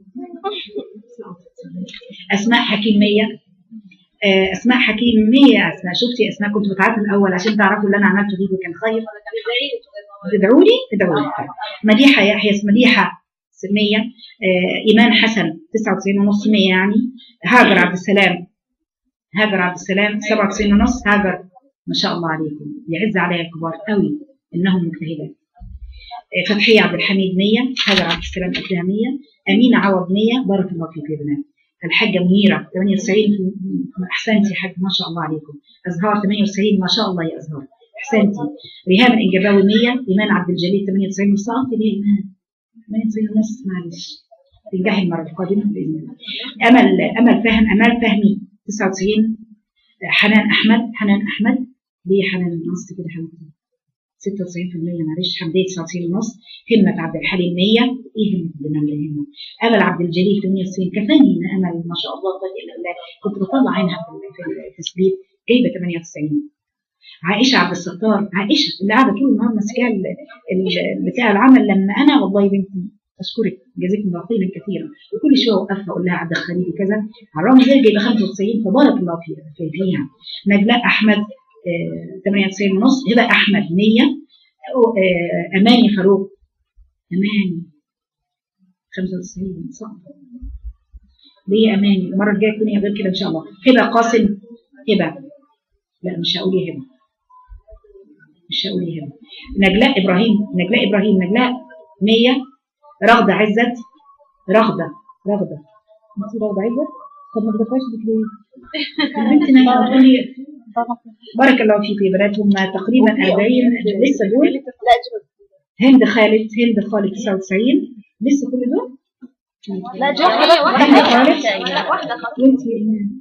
اسماء حكيم 100 آه، اسماء حكيم 100 اسماء شفتي يا اسماء كنت بتعرفوا الاول عشان تعرفوا اللي انا عملته فيه كان خير تدعوا لي تدعوا لي طيب. مديحه يحيى مديحه 100 آه، ايمان حسن 99 ونص 100 يعني هاجر عبد السلام هاجر عبد السلام 97 ونص هاجر ما شاء الله عليكم يعز عليها الكبار قوي انهم مجتهدات آه، فتحية عبد الحميد 100 هاجر عبد السلام أداها 100 أمينة عوض 100 بارك الله فيك يا بنات الحاجة منيرة 98 أحسنتي يا حاج ما شاء الله عليكم أزهار 98 ما شاء الله يا أزهار أحسنتي ريهام الإنجباوي 100 إيمان عبد الجليل 98 سقط ليه إيمان 98 ونص معلش تنجحي المرة القادمة بإذن الله أمل أمل فهم أمال فهمي 99 حنان أحمد حنان أحمد ليه حنان نص كده حبيبتي 96% معلش حمدية 99 ونص همة عبد الحليم 100 ايه همة بنا ولا همة امل عبد الجليل 98 كفاني ان امل ما شاء الله قد الا بالله كنت بطلع عينها في في التثبيت جايبه 98 عائشه عبد الستار عائشه اللي قاعده طول النهار ماسكاها ال- ال- بتاع العمل لما انا والله يا بنتي اشكرك جزاكم الله خيرا كثيرا وكل شويه اوقفها اقول لها دخلي لي كذا على الرغم من ذلك جايبه 95 فبارك الله فيها في- فيها نجلاء احمد آه، 98 ونص هبه احمد 100 آه، اماني فاروق اماني 95 صعب ليه اماني المره الجايه تكوني غير كده ان شاء الله هبه قاسم هبه لا مش هقول يا هبه مش هقول يا هبه نجلاء ابراهيم نجلاء ابراهيم نجلاء 100 رغده عزت رغده رغده انت رغده عزت طب ما تدفعش بك ليه؟ البنت نايمه بتقول لي بارك الله فيك يا بنات هم تقريبا 40 لسه دول لا جوز هند خالد هند خالد 99 لسه كل دول لا جوز واحدة هند خالد لا واحدة خلاص وانت ايمان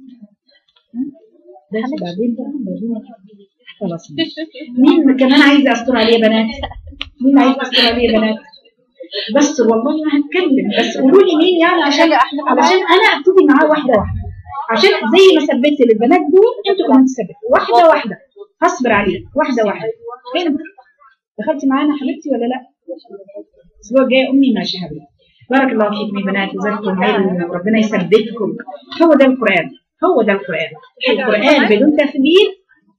بس بعدين بقى بعدين خلاص ماشي. مين كمان عايزه استر عليه يا بنات مين عايز استر عليه يا بنات بس والله ما هتكلم بس قولوا لي مين يعني عشان علشان انا ابتدي معاه واحده واحده عشان زي ما ثبت للبنات دول انتوا كمان تثبتوا واحده واحده هصبر عليك واحده واحده فين دخلتي معانا حبيبتي ولا لا؟ الاسبوع الجاي امي ماشي يا حبيبتي بارك الله فيكم يا بنات جزاكم علم وربنا يثبتكم هو ده القران هو ده القران القران بدون تثبيت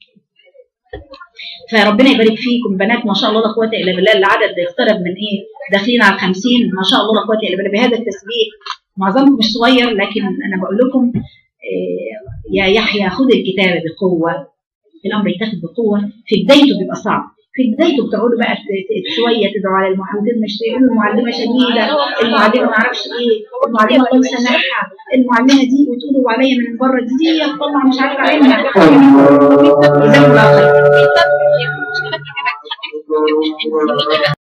فربنا يبارك فيكم بنات ما شاء الله لا قوه الا بالله العدد يقترب من ايه داخلين على 50 ما شاء الله لا قوه الا بالله بهذا التثبيت معظمكم مش صغير لكن انا بقول لكم إيه، يا يحيى خذ الكتاب بقوه الامر يتاخد بقوه في بدايته بيبقى صعب في بدايته بتقعدوا بقى ت- ت- شويه تدعوا على المعلمين مش تقولوا المعلمه شديده المعلمه ما اعرفش ايه المعلمه الله يسامحها المعلمه دي وتقولوا عليا من بره دي دي تطلع مش عارفه علمها جزاكم الله خير